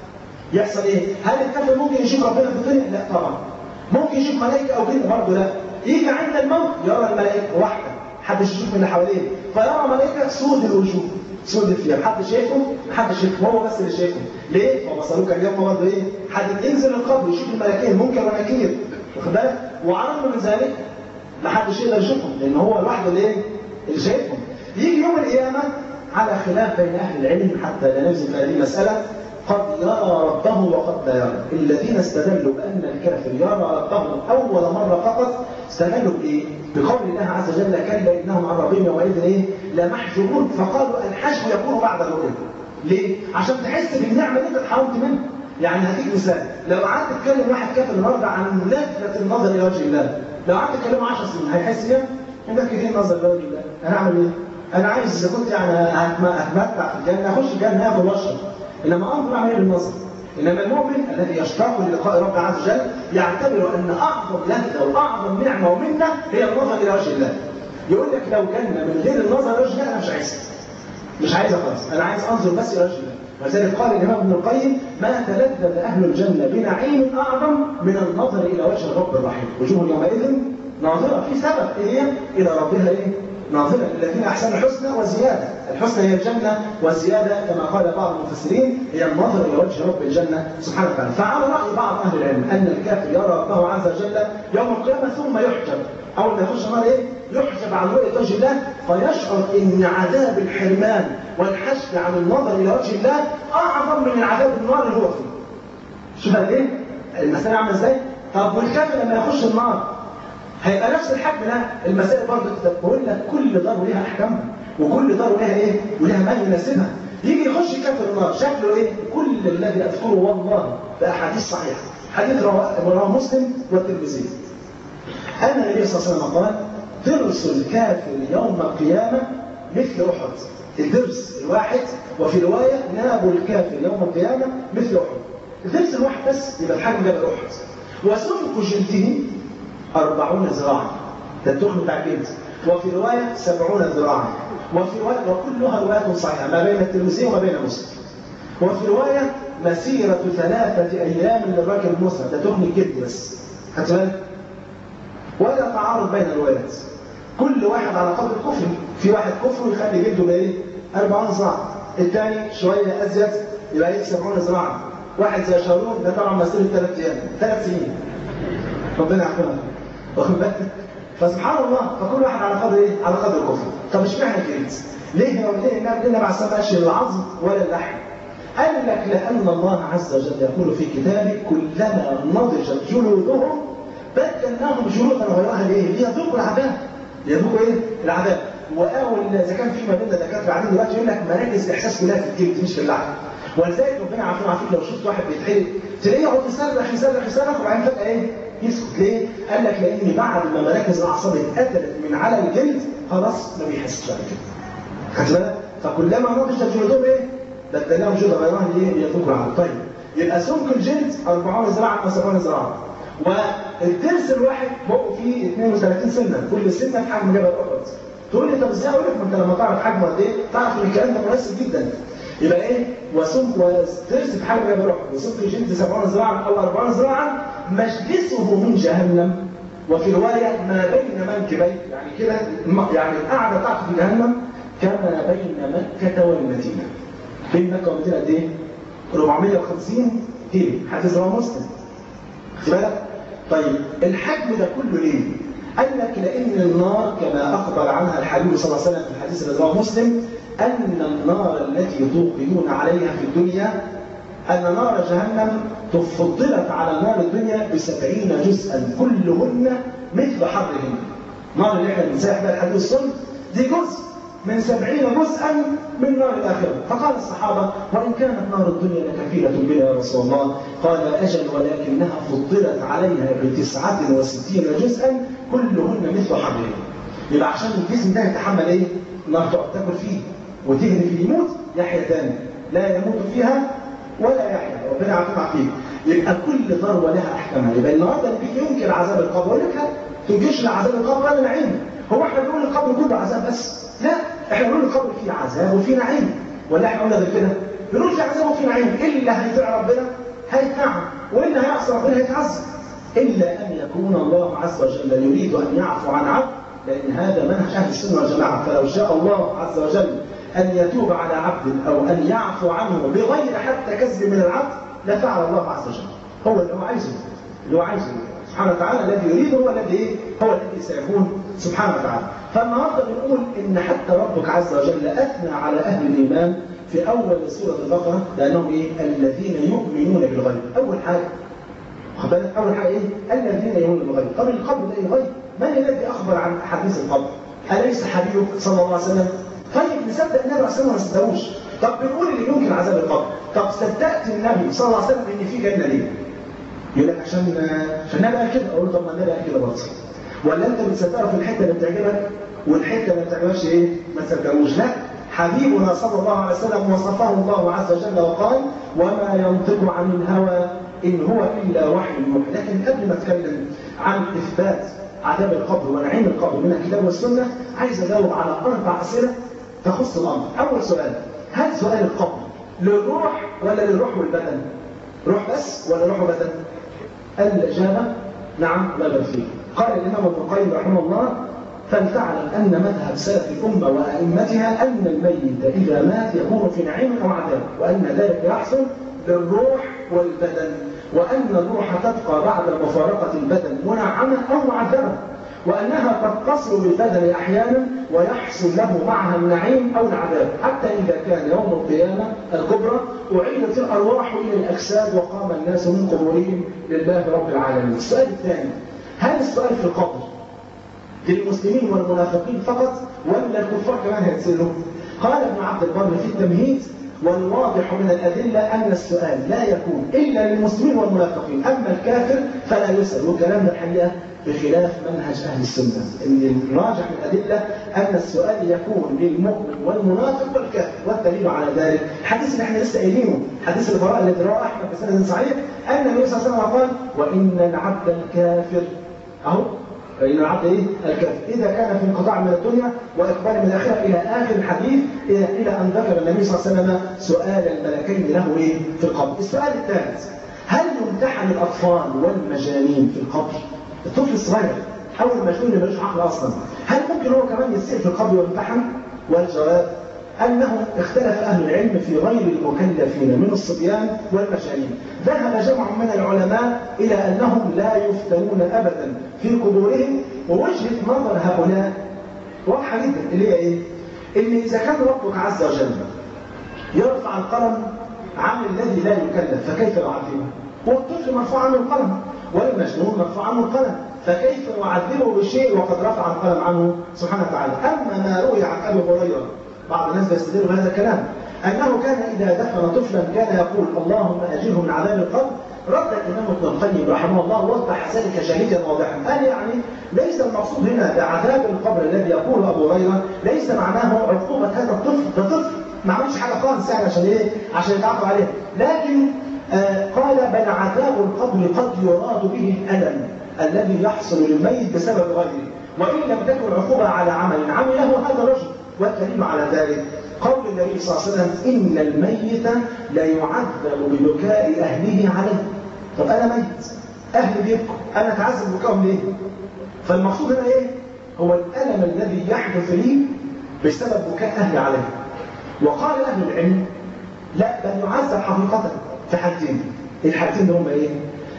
يحصل ايه؟ هل الكافر ممكن يشوف ربنا في الدنيا؟ لا طبعا ممكن يشوف ملائكه او جن برضه لا يجي عند الموت يرى الملائكه واحده محدش يشوف من اللي حواليه فيرى ملائكه سود الوجوه سود الثياب حد شايفه محدش شايفه هو بس اللي شايفه ليه وبصروك اليوم برضه ايه حد ينزل القبر يشوف الملائكين منكر ونكير واخد بالك وعرض من ذلك محدش يقدر يشوفهم لان هو لوحده اللي ايه اللي شايفهم يجي يوم القيامه على خلاف بين اهل العلم حتى لا ننزل في هذه المساله قد يرى ربه وقد لا يرى الذين استدلوا بأن الكافر يرى ربه أول مرة فقط استدلوا بإيه؟ بقول الله عز وجل كلا إنهم عن ربهم يومئذ إيه؟ لمحجوبون فقالوا الحجب يكون بعد الرؤية ليه؟ عشان تحس بالنعمة اللي أنت اتحرمت منها يعني هديك مثال لو قعدت تتكلم واحد كافر النهارده عن لذة النظر إلى وجه الله لو قعدت تكلمه 10 سنين هيحس إيه؟ عندك كتير نظر إلى وجه الله أنا هعمل إيه؟ أنا عايز إذا كنت يعني هتمتع في الجنة أخش الجنة آكل وأشرب انما انظر عليه بالنظر انما المؤمن الذي يشتاق للقاء رب عز وجل يعتبر ان اعظم لذه واعظم نعمه ومنه هي النظر الى وجه الله يقول لك لو جنه من غير النظر الى وجه الله انا مش عايزها مش عايزها خالص انا عايز انظر بس الى وجه الله ولذلك قال الامام ابن القيم ما تلذذ اهل الجنه بنعيم اعظم من النظر الى وجه الرب الرحيم وجوه يومئذ ناظره في سبب ايه الى ربها ايه ناظرة للذين أحسنوا الحسنى وزيادة الحسنى هي الجنة والزيادة كما قال بعض المفسرين هي النظر إلى وجه رب الجنة سبحانه وتعالى فعلى رأي بعض أهل العلم أن الكافر يرى ربه عز وجل يوم القيامة ثم يحجب أول ما يخش النار إيه؟ يحجب عن رؤية وجه الله فيشعر إن عذاب الحرمان والحجب عن النظر إلى وجه الله أعظم من العذاب النار اللي هو فيه شوف إيه؟ المسألة عاملة إزاي؟ طب والكافر لما يخش النار هيبقى نفس الحجم ده المسائل برضه بقول لك كل دار وليها احكامها وكل دار وليها ايه؟ وليها ما يناسبها يجي يخش كافر النار شكله ايه؟ كل الذي اذكره والله في احاديث صحيحه حديث رواه مسلم والترمذي ان النبي صلى الله عليه وسلم قال درس الكافر يوم القيامه مثل احد الدرس الواحد وفي روايه ناب الكافر يوم القيامه مثل احد الدرس الواحد بس يبقى الحجم جبل احد وسمك جلده أربعون ذراعا ده التخن بتاع الجلد وفي رواية سبعون ذراعا وفي رواية وكلها روايات صحيحة ما بين الترمذي وما بين مسلم وفي رواية مسيرة ثلاثة أيام للراكب المسلم ده تخن الجلد بس خدت بالك؟ ولا تعارض بين الروايات كل واحد على قدر الكفر في واحد كفر يخلي جلده ايه 40 ذراع الثاني شوية أزيد يبقى ايه 70 ذراعا واحد زي شارون ده طبعا مسيرة ثلاث أيام ثلاث سنين ربنا يحفظنا واخد بالك فسبحان الله فكل واحد على قدر ايه على قدر الكفر طب اشمعنى الجلد ليه هو ليه النبي لنا مع السماء العظم ولا اللحم قال لك لان الله عز وجل يقول في كتابه كلما نضجت جلودهم بدلناهم جلودا غيرها ليه ليذوقوا العذاب ليذوقوا ايه العذاب واول اذا كان في ما بيننا دكاتره قاعدين دلوقتي يقول لك مراكز الاحساس كلها في الجلد مش في اللحم ولذلك ربنا عارفين عارفين لو شفت واحد بيتحرق تلاقيه يقعد يصرخ يصرخ يصرخ وبعدين فجاه ايه يسكت ليه؟ قال لك لان بعد ما مراكز الاعصاب اتقتلت من على الجلد خلاص ما بيحسش بعد كده. خدت بالك؟ فكلما نضجت جلودهم ايه؟ بدلناهم جلد غيرها ليه؟ يذوقوا العذاب. طيب يبقى سمك الجلد 40 ذراعا او 70 ذراعا. والترس الواحد بقوا فيه 32 سنه، كل سنه في حجم جبل احد. تقول لي طب ازاي اقول لك ما انت لما تعرف حجمه قد ايه؟ تعرف ان الكلام ده مناسب جدا. يبقى ايه؟ وسمك وترس في حجم جبل احد، وسمك الجلد 70 ذراعا او 40 ذراعا مجلسه من جهنم وفي رواية ما بين منكبي يعني كده يعني القعدة بتاعته في جهنم كما بين مكة والمدينة بين مكة والمدينة قد ايه؟ 450 كيلو حديث رواه مسلم خد بالك طيب الحجم ده كله ليه؟ قال لك لأن النار كما أخبر عنها الحبيب صلى الله عليه وسلم في الحديث الذي رواه مسلم أن النار التي توقدون عليها في الدنيا أن نار جهنم فضلت على نار الدنيا بسبعين جزءا كلهن مثل حرهن نار اللي احنا بنساح بها الحديث الصلب دي جزء من سبعين جزءا من نار الآخرة فقال الصحابة وإن كانت نار الدنيا لكفيلة بنا يا رسول الله قال أجل ولكنها فضلت عليها بتسعة وستين جزءا كلهن مثل حرهن يبقى عشان الجسم ده يتحمل ايه؟ النار تقعد تاكل فيه وتهري فيه يموت يحيى تاني لا يموت فيها ولا يحيى ربنا يعافينا فيه يبقى كل ضربه لها احكامها يبقى النهارده اللي بيجي ينكر عذاب القبر يقول لك تنكرش عذاب القبر ولا نعيم هو احنا بنقول القبر كله عذاب بس لا احنا بنقول القبر فيه عذاب وفيه نعيم ولا احنا قلنا غير كده بنقول فيه عذاب وفيه نعيم الا هيطيع ربنا هيتنعم والا هيعصي ربنا هيتعذب الا ان يكون الله عز وجل يريد ان يعفو عن عبد لان هذا منهج اهل السنه والجماعه فلو شاء الله عز وجل أن يتوب على عبد أو أن يعفو عنه بغير حتى كذب من العبد لفعل الله عز وجل هو اللي هو عايزه اللي هو عايزه سبحانه وتعالى الذي يريد هو الذي هو الذي سيكون سبحانه وتعالى فالنهارده بنقول ان حتى ربك عز وجل اثنى على اهل الايمان في اول سوره البقره لانهم ايه الذين يؤمنون بالغيب اول حاجه واخد بالك اول حاجه ايه الذين يؤمنون بالغيب طب القبر ده ايه غيب من الذي اخبر عن احاديث القبر اليس حبيبك صلى الله عليه وسلم طيب نصدق النبي عليه الصلاه والسلام ما نصدقوش طب بنقول اللي يمكن عذاب القبر طب صدقت النبي صلى الله عليه وسلم ان في جنه ليه يقول لك عشان عشان النبي قال كده اقول له طب ما النبي قال كده برضه ولا انت بتصدقه في الحته اللي بتعجبك والحته اللي ما بتعجبكش ايه ما تصدقوش لا حبيبنا صلى الله عليه وسلم وصفه الله عز وجل وقال وما ينطق عن الهوى ان هو الا وحي يوحى لكن قبل ما اتكلم عن اثبات عذاب القبر ونعيم القبر من الكتاب والسنه عايز اجاوب على اربع اسئله تخص الامر اول سؤال هل سؤال القبر للروح ولا للروح والبدن روح بس ولا روح وبدن الاجابه نعم لا بل فيه قال الامام ابن القيم رحمه الله فلتعلم ان مذهب سلف الامه وائمتها ان الميت اذا مات يكون في نعيم او عذاب وان ذلك يحصل للروح والبدن وان الروح تبقى بعد مفارقه البدن منعمه او معذبه وأنها قد تصل بالبدن أحيانا ويحصل له معها النعيم أو العذاب حتى إذا كان يوم القيامة الكبرى أعيدت الأرواح إلى الأجساد وقام الناس من قبورهم لله رب العالمين السؤال الثاني هل السؤال في القبر للمسلمين والمنافقين فقط ولا الكفار كمان هيتسألوا؟ قال ابن عبد البر في التمهيد والواضح من الأدلة أن السؤال لا يكون إلا للمسلمين والمنافقين أما الكافر فلا يسأل والكلام ده الحقيقة بخلاف منهج أهل السنة إن الراجح من الأدلة أن السؤال يكون للمؤمن والمنافق والكافر والدليل على ذلك الحديث اللي احنا لسه قايلينه حديث البراء الذي رواه أحمد بسند صحيح أن النبي صلى الله عليه وسلم قال وإن العبد الكافر أهو فإن العبد إيه؟ الكافر إذا كان في انقطاع من الدنيا وإقبال من الآخرة إلى آخر الحديث إلى أن ذكر النبي صلى الله عليه وسلم سؤال الملكين له إيه؟ في القبر السؤال الثالث هل يمتحن الأطفال والمجانين في القبر؟ الطفل الصغير أو المجنون اللي ملوش عقل أصلا هل ممكن هو كمان يسير في القبر ويمتحن؟ والجواب أنه اختلف أهل العلم في غير المكلفين من الصبيان والمجانين ذهب جمع من العلماء إلى أنهم لا يفتنون أبدا في قبورهم ووجهة نظر هؤلاء واضحة جدا اللي هي إيه؟ إن إذا كان ربك عز وجل يرفع القلم عن الذي لا يكلف فكيف يعذبه؟ والطفل مرفوع عنه القلم والمجنون مرفوع عنه القلم فكيف يعذبه بشيء وقد رفع القلم عنه سبحانه وتعالى أما ما روي عن أبي هريرة بعض الناس بيستدلوا بهذا الكلام أنه كان إذا دفن طفلا كان يقول اللهم أجره من عذاب القبر رد الإمام ابن القيم رحمه الله وضح ذلك شهيدا واضحا قال يعني ليس المقصود هنا بعذاب القبر الذي يقول أبو هريرة ليس معناه عقوبة هذا الطفل ده طفل ما عملش حاجة خالص يعني عشان إيه؟ عشان يتعاقب عليه لكن آه قال بل عذاب القبر قد يراد به الألم الذي يحصل للميت بسبب غيره وإن لم تكن عقوبة على عمل عمله هذا الرجل والدليل على ذلك قول النبي صلى الله عليه وسلم إن الميت لا يعذب ببكاء أهله عليه طب أنا ميت أهلي بيبكوا أنا أتعذب بكاءهم ليه؟ فالمقصود هنا إيه؟ هو الألم الذي يحدث لي بسبب بكاء أهلي عليه وقال أهل العلم لا بل يعذب حقيقة في حالتين الحالتين هم إيه؟ أول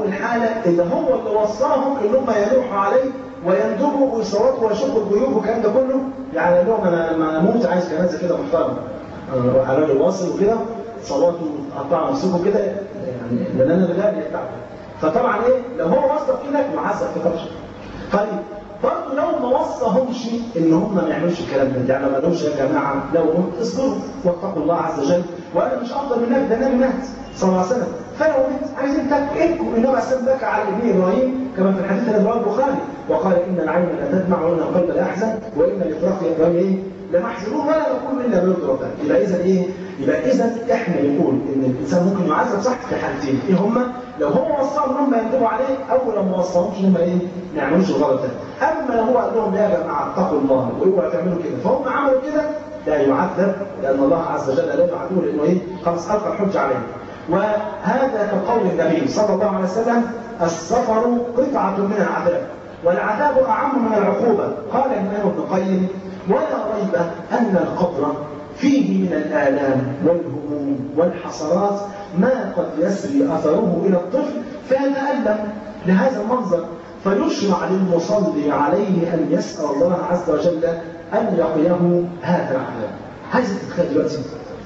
الحالة إن هو اللي وصاهم إن هم يلوحوا عليه ويندبوا ويصوتوا ويشقوا الجيوب والكلام ده كله يعني قال لهم أنا لما أموت عايز جنازة كده محترمة أروح على راجل واصل وكده صلاتوا قطعوا نفسكم كده يعني لأن أنا الغالي بتاعته فطبعا إيه لو هو وصى في إيدك معذب في فرش طيب برضه لو ما وصاهمش ان هم ما يعملوش الكلام ده يعني ما قالوش يا جماعه لو مت اصبروا واتقوا الله عز وجل وانا مش افضل منك ده النبي مات صلى الله عليه وسلم فلو مت عايزين تبكوا النبي عليه السلام بكى على ابن ابراهيم كما في الحديث الذي رواه البخاري وقال ان العين لا تدمع وان القلب لا يحزن وان الافراط يا ابراهيم ايه؟ لمحزنون ولا نقول الا بيرضي ربنا يبقى اذا ايه؟ يبقى اذا احنا نقول ان الانسان ممكن يعذب صح في حالتين ايه هما؟ لو هو وصاهم ان هم يندبوا عليه او لو ما وصاهمش ان هم ايه؟ ما يعملوش الغلط ده اما لو هو قال لهم يا جماعه اتقوا الله واوعوا تعملوا كده فهم عملوا كده لا يعذب لان الله عز وجل لا يعذبه لانه ايه؟ خلاص القى الحجه عليه وهذا كقول النبي صلى الله عليه وسلم السفر قطعه من العذاب والعذاب اعم من العقوبه قال الامام ابن القيم ولا ريب ان القبر فيه من الآلام والهموم والحسرات ما قد يسري أثره إلى الطفل فيتألم لهذا المنظر فيشرع للمصلي عليه أن يسأل الله عز وجل أن يقيه هذا العذاب عايز تتخيل دلوقتي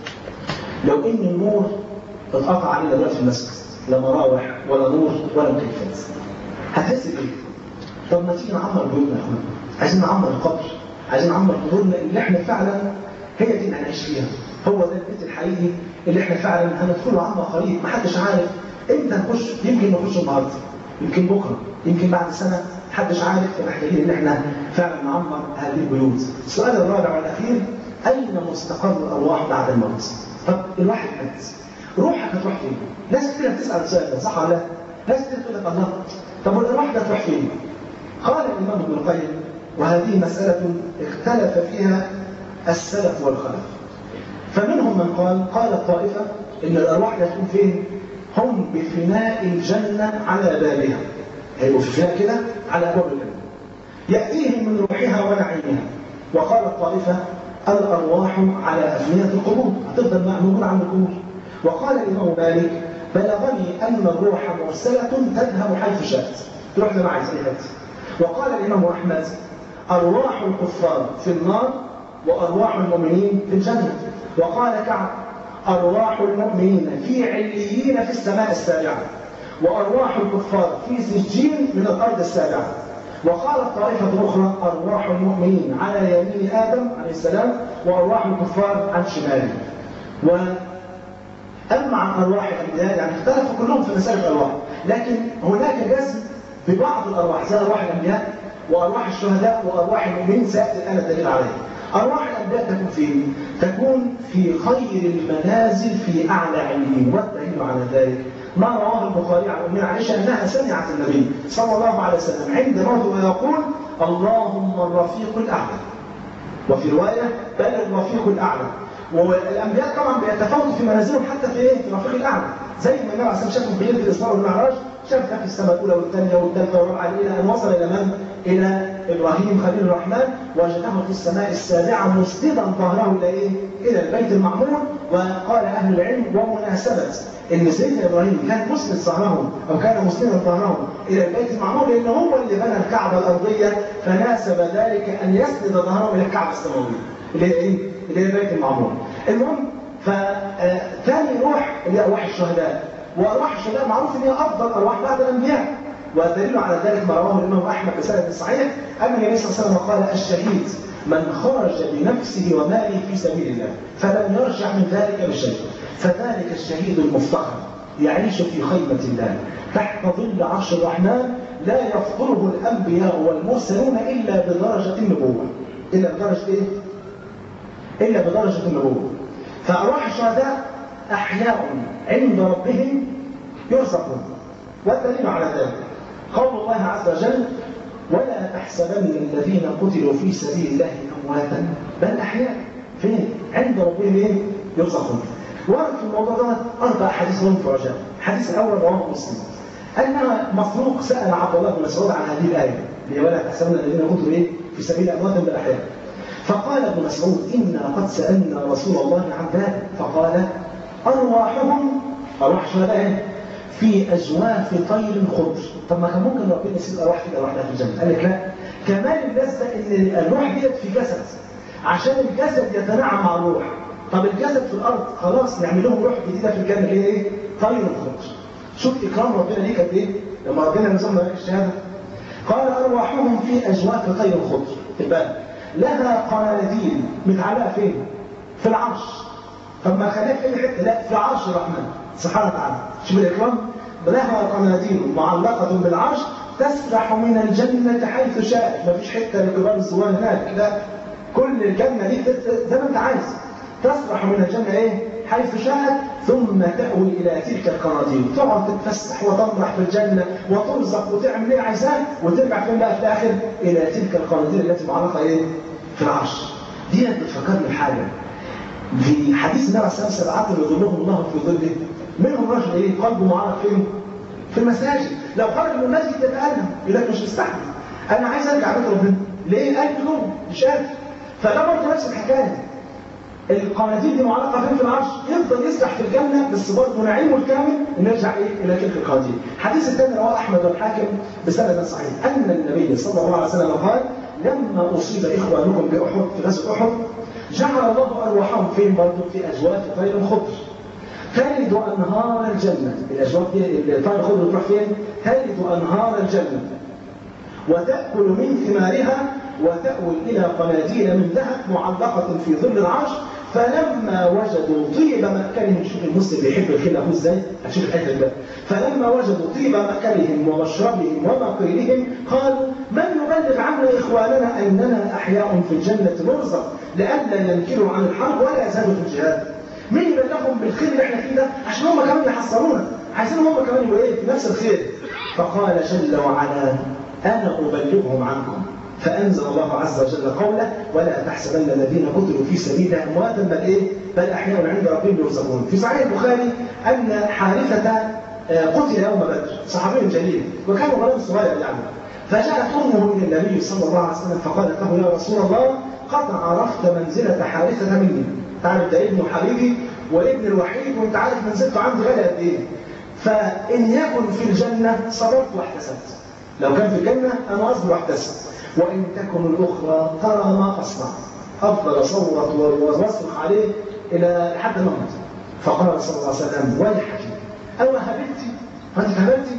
لو إن النور اتقطع علينا دلوقتي في المسجد لا مراوح ولا نور ولا مكيفات هتحس بإيه؟ طب ما تيجي نعمر بيوتنا يا اخوانا عايزين نعمر القبر عايزين نعمر قبورنا اللي احنا فعلا هي دي اللي هنعيش فيها هو ده البيت الحقيقي اللي احنا فعلا هندخله عما قريب محدش عارف امتى نخش يمكن نخش النهارده يمكن بكره يمكن بعد سنه محدش عارف فمحتاجين ان احنا فعلا نعمر هذه البيوت السؤال الرابع والاخير اين مستقر الارواح بعد الموت طب الواحد مات روحك هتروح فين ناس كتير بتسال السؤال ده صح ولا لا ناس كتير تقول لك الله طب والارواح ده تروح فين قال الامام ابن القيم وهذه مساله اختلف فيها السلف والخلف فمنهم من قال قال الطائفة إن الأرواح تكون فين؟ هم بفناء الجنة على بابها هيبقوا في فناء كده على أبواب الجنة يأتيهم من روحها ونعيمها وقال الطائفة الأرواح على أفنية القبور هتفضل موجودة عند القبور وقال الإمام مالك بلغني أن الروح مرسلة تذهب حيث شاءت تروح زي ما عايز وقال الإمام أحمد أرواح الكفار في النار وأرواح المؤمنين في الجنة وقال كعب أرواح المؤمنين في عليين في السماء السابعة وأرواح الكفار في سجين من الأرض السابعة وقالت طائفة أخرى أرواح المؤمنين على يمين آدم عليه السلام وأرواح الكفار عن شماله وأما عن أرواح الأنبياء يعني اختلفوا كلهم في مسألة الأرواح لكن هناك جزم ببعض الأرواح زي أرواح الأنبياء وأرواح الشهداء وأرواح المؤمنين سيأتي الآن الدليل عليه أرواح الأنبياء تكون فين؟ تكون في خير المنازل في أعلى علمين والدليل على ذلك ما رواه البخاري عن أم عائشة أنها سمعت النبي صلى الله عليه وسلم عند موته يقول اللهم الرفيق الأعلى وفي رواية بل الرفيق الأعلى والأنبياء طبعا بيتفاوتوا في منازلهم حتى في إيه؟ في الرفيق الأعلى زي ما النبي عليه الصلاة والسلام شافهم في ليلة الإسراء والمعراج شاف في السماء الأولى والثانية والثالثة والرابعة إلى أن وصل إلى من؟ إلى إبراهيم خليل الرحمن وجده في السماء السابعة مسندا ظهره إلى إيه؟ إلى البيت المعمور وقال أهل العلم ومناسبة إن سيدنا إبراهيم كان مسند ظهره أو كان مسندا ظهره إلى البيت المعمور لأنه هو اللي بنى الكعبة الأرضية فناسب ذلك أن يسند ظهره إلى الكعبة السماوية اللي هي إيه؟ اللي هي البيت المعمور المهم فثاني روح اللي هي أرواح الشهداء وأرواح الشهداء معروف إن هي أفضل أرواح بعد الأنبياء والدليل على ذلك ما رواه الإمام أحمد بسند صحيح أن النبي صلى الله عليه وسلم قال الشهيد من خرج بنفسه وماله في سبيل الله فلم يرجع من ذلك بشيء فذلك الشهيد المفتخر يعيش في خيمة الله تحت ظل عرش الرحمن لا يفضله الأنبياء والمرسلون إلا بدرجة النبوة إلا بدرجة إيه؟ إلا بدرجة النبوة فأرواح الشهداء أحياء عند ربهم يرزقون والدليل على ذلك قول الله عز وجل ولا تحسبن الذين قتلوا في سبيل الله امواتا بل احياء فين عند ربهم ايه يرزقون ورد في الموضوع ده اربع احاديث لهم في عجاب الحديث الاول رواه مسلم ان مسروق سال عبد الله بن مسعود عن هذه الايه اللي هي ولا تحسبن الذين قتلوا ايه في سبيل امواتا بل احياء فقال ابن مسعود انا قد سالنا رسول الله عن ذلك فقال ارواحهم ارواح الشهداء في أجواف طير خضر طب ما كان ممكن ربنا يسيب أرواح كده لوحدها في الجنة قال لك لا كمال اللذة إن الروح ديت في جسد عشان الجسد يتناعم مع الروح طب الجسد في الأرض خلاص نعمل لهم روح جديدة في الجنة اللي هي إيه؟ طير خضر شوف إكرام ربنا ليك قد إيه لما ربنا نزلنا لك الشهادة قال أرواحهم في أجواف طير خضر تبقى لها قناديل متعلقة فين؟ في العرش طب ما خليها في أي حتة لا في عرش الرحمن سبحانه وتعالى شوف الإكرام لها قناديل معلقة بالعرش تسرح من الجنة حيث شاءت ما فيش حتة لكبار الزوار هناك لا كل الجنة دي زي ما أنت عايز تسرح من الجنة إيه؟ حيث شاءت ثم تأوي إلى تلك القناديل تقعد تتفسح وتمرح في الجنة وترزق وتعمل اللي عايزاه وترجع فين بقى في الآخر إلى تلك القناديل التي معلقة إيه؟ في العرش دي بتفكرني بحاجة في حديث النبي عليه الصلاة والسلام سبعة يظلهم الله في ظله منهم رجل إيه قلبه معلق فين؟ في المساجد لو خرج من المسجد يتألم يقول لك مش مستحمل أنا عايز أرجع بيت ربنا ليه؟ قلبي جوه مش قادر فده برضه نفس الحكاية القناديل دي معلقه فين في العرش يفضل يسرح في الجنه بس برضه نعيمه الكامل نرجع ايه الى تلك القناديل الحديث الثاني رواه احمد والحاكم بسند صحيح ان النبي صلى الله عليه وسلم قال لما اصيب اخوانكم باحد في غزوه احد جعل الله ارواحهم فين برضه في اجواف طير خضر تلد انهار الجنه الاجواف دي الطير الخضر تروح فين؟ تلد انهار الجنه وتاكل من ثمارها وتأوي إلى قناديل من ذهب معلقة في ظل العرش فلما وجدوا طيب مأكلهم شوف المسلم بيحب الخيل أخوه ازاي هتشوف الحته ده فلما وجدوا طيب مأكلهم ومشربهم ومقيلهم قالوا من يبلغ عنا إخواننا أننا أحياء في الجنة نرزق لئلا ينكروا عن الحرب ولا يزالوا في الجهاد مين يبلغهم بالخير اللي احنا فيه ده عشان هم كمان يحصرونا عايزين هم كمان يبقوا ايه نفس الخير فقال جل وعلا انا ابلغهم عنكم فأنزل الله عز وجل قوله ولا تحسبن الذين قتلوا في سبيل الله أمواتا بل إيه؟ بل أحياء عند ربهم يرزقون. في صحيح البخاري أن حارثة قتل يوم بدر صحابي جليل وكان غلام صغير يعني فجاءت أمه إلى النبي صلى الله عليه وسلم فقالت له يا رسول الله قد عرفت منزلة حارثة مني تعرف ده ابن حبيبي وابن الوحيد وانت عارف منزلته عندي غالية قد ايه فإن يكن في الجنة صبرت واحتسبت لو كان في الجنة أنا أصبر واحتسب وإن تكن الأخرى ترى ما أصنع أفضل صوت ووصف عليه إلى حد ما مات فقال صلى الله عليه وسلم ويحك أو هبلتي أنت هبلتي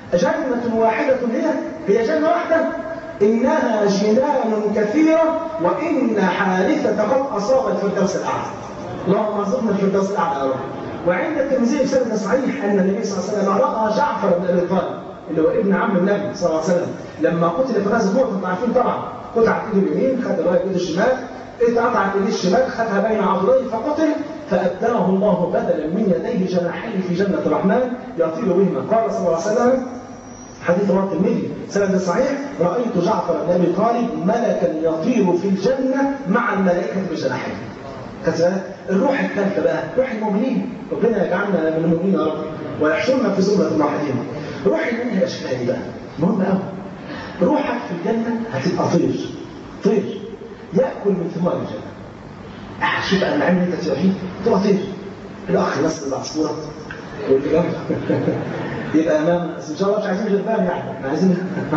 جنة واحدة هي هي جنة واحدة إنها جنان كثيرة وإن حارثة قد أصاب الفردوس الأعلى اللهم ارزقنا الفردوس الأعلى يا رب وعند الترمذي بسند صحيح أن النبي صلى الله عليه وسلم رأى جعفر بن أبي طالب اللي هو ابن عم النبي صلى الله عليه وسلم لما قتل في غزوه موت انتم عارفين طبعا قطعت ايده اليمين خد رايه ايده الشمال اتقطعت ايده الشمال خدها بين عضليه فقتل فابدله الله بدلا من يديه جناحين في جنه الرحمن يطير بهما قال صلى الله عليه وسلم حديث رواه الترمذي سند صحيح رايت جعفر بن ابي طالب ملكا يطير في الجنه مع الملائكه بجناحين كذلك الروح الثالثه بقى روح المؤمنين ربنا يجعلنا من المؤمنين يا رب ويحشرنا في زمره الموحدين روح المؤمن هي اشكالها دي بقى مهم قوي روحك في الجنه هتبقى طير طير ياكل من ثمار الجنه شوف بقى النعيم اللي انت تبقى فيه تبقى طير الاخ نصر العصفوره والكلام يبقى امام بس ان شاء الله مش عايزين جبان يعني احنا عايزين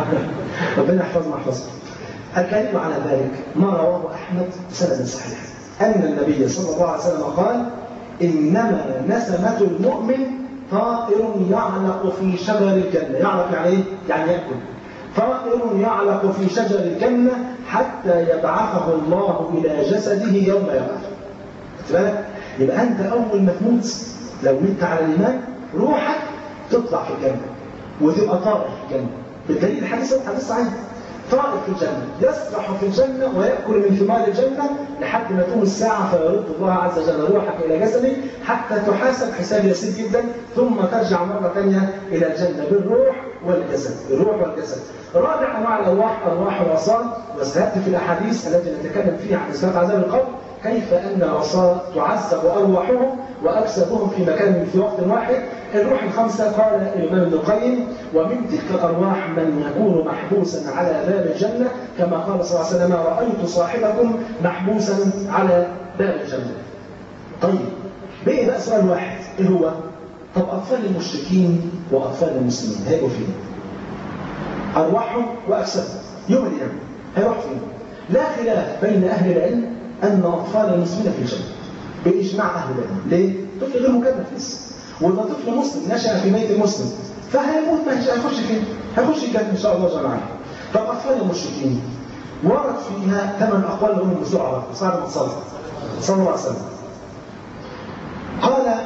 ربنا يحفظنا يحفظنا الكلام على ذلك ما رواه احمد بسند صحيح ان النبي صلى الله عليه وسلم قال انما نسمه المؤمن طائر يعلق في شجر الجنه يعلق يعني ايه؟ يعني ياكل طائر يعلق في شجر الجنه حتى يبعثه الله الى جسده يوم يبعث بالك يبقى انت اول ما تموت لو مت على الايمان روحك تطلع في الجنه وتبقى طائر في الجنه بالدليل الحديث الحديث صحيح طائر في الجنة يسرح في الجنة ويأكل من ثمار الجنة لحد ما تقوم الساعة فيرد الله عز وجل روحك إلى جسدك حتى تحاسب حساب يسير جدا ثم ترجع مرة ثانية إلى الجنة بالروح والجسد الروح والجسد رابع أنواع الأرواح أرواح العصاة وسيأتي في الأحاديث التي نتكلم فيها عن إثبات عذاب القبر كيف أن العصاة تعذب أرواحهم وأجسادهم في مكان في وقت واحد الروح الخمسة قال الإمام ابن القيم ومن تلك الأرواح من يكون محبوسا على باب الجنة كما قال صلى الله عليه وسلم رأيت صاحبكم محبوسا على باب الجنة طيب بقي بقى سؤال واحد إيه هو؟ طب اطفال المشركين واطفال المسلمين هيبقوا فين؟ ارواحهم واجسادهم يوم القيامه هيروح فين؟ لا خلاف بين اهل العلم ان اطفال المسلمين في الجنه باجماع اهل العلم ليه؟ طفل غير مكلف لسه وده طفل مسلم نشا في بيت مسلم فهيموت ما هيخش فين؟ هيخش الجنه ان شاء الله جل وعلا طب اطفال المشركين ورد فيها ثمان اقوال لهم بسرعه بعد ما تصلى صلى الله عليه وسلم قال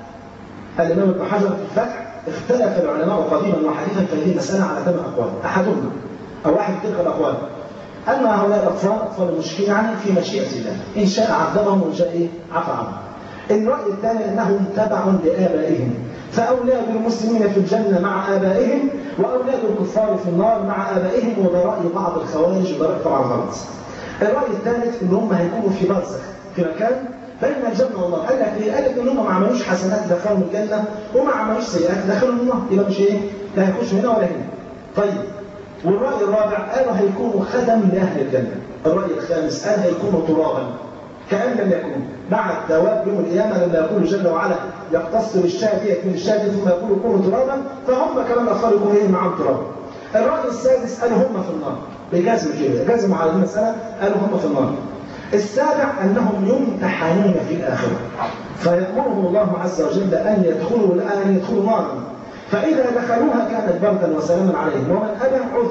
الامام ابن حجر في الفتح اختلف العلماء قديما وحديثا في هذه المساله على ثمان اقوال احدهما او واحد تلك الاقوال أن هؤلاء الأطفال أطفال المشركين يعني في مشيئة الله إن شاء عذبهم وإن شاء إيه؟ عفى عنهم الرأي الثاني أنهم تبع لآبائهم فأولاد المسلمين في الجنة مع آبائهم وأولاد الكفار في النار مع آبائهم وده رأي بعض الخوارج وده رأي طبعا غلط الرأي الثالث إن هم هيكونوا في برزخ في مكان بين الجنة والنار قال لك ليه؟ قال لك إن هم ما عملوش حسنات دخلهم الجنة وما عملوش سيئات دخلهم النار يبقى مش إيه؟ لا هيخشوا هنا ولا هنا طيب والرأي الرابع قالوا هيكونوا خدم لأهل الجنة الرأي الخامس قال هيكونوا ترابا كأن لم يكونوا مع الثواب يوم القيامة لما يقول جل وعلا يقتص بالشاة ديت من الشاة ثم يقول كونوا ترابا فهم كمان الأطفال يكونوا إيه معهم ترابا الرأي السادس قالوا هم في النار بجزم كده جزموا على المسألة قالوا هم في النار السابع أنهم يمتحنون في الآخرة فيأمرهم الله عز وجل أن يدخلوا الآن يدخلوا نارا فإذا دخلوها كانت بردا وسلاما عليهم ومن أبى عذب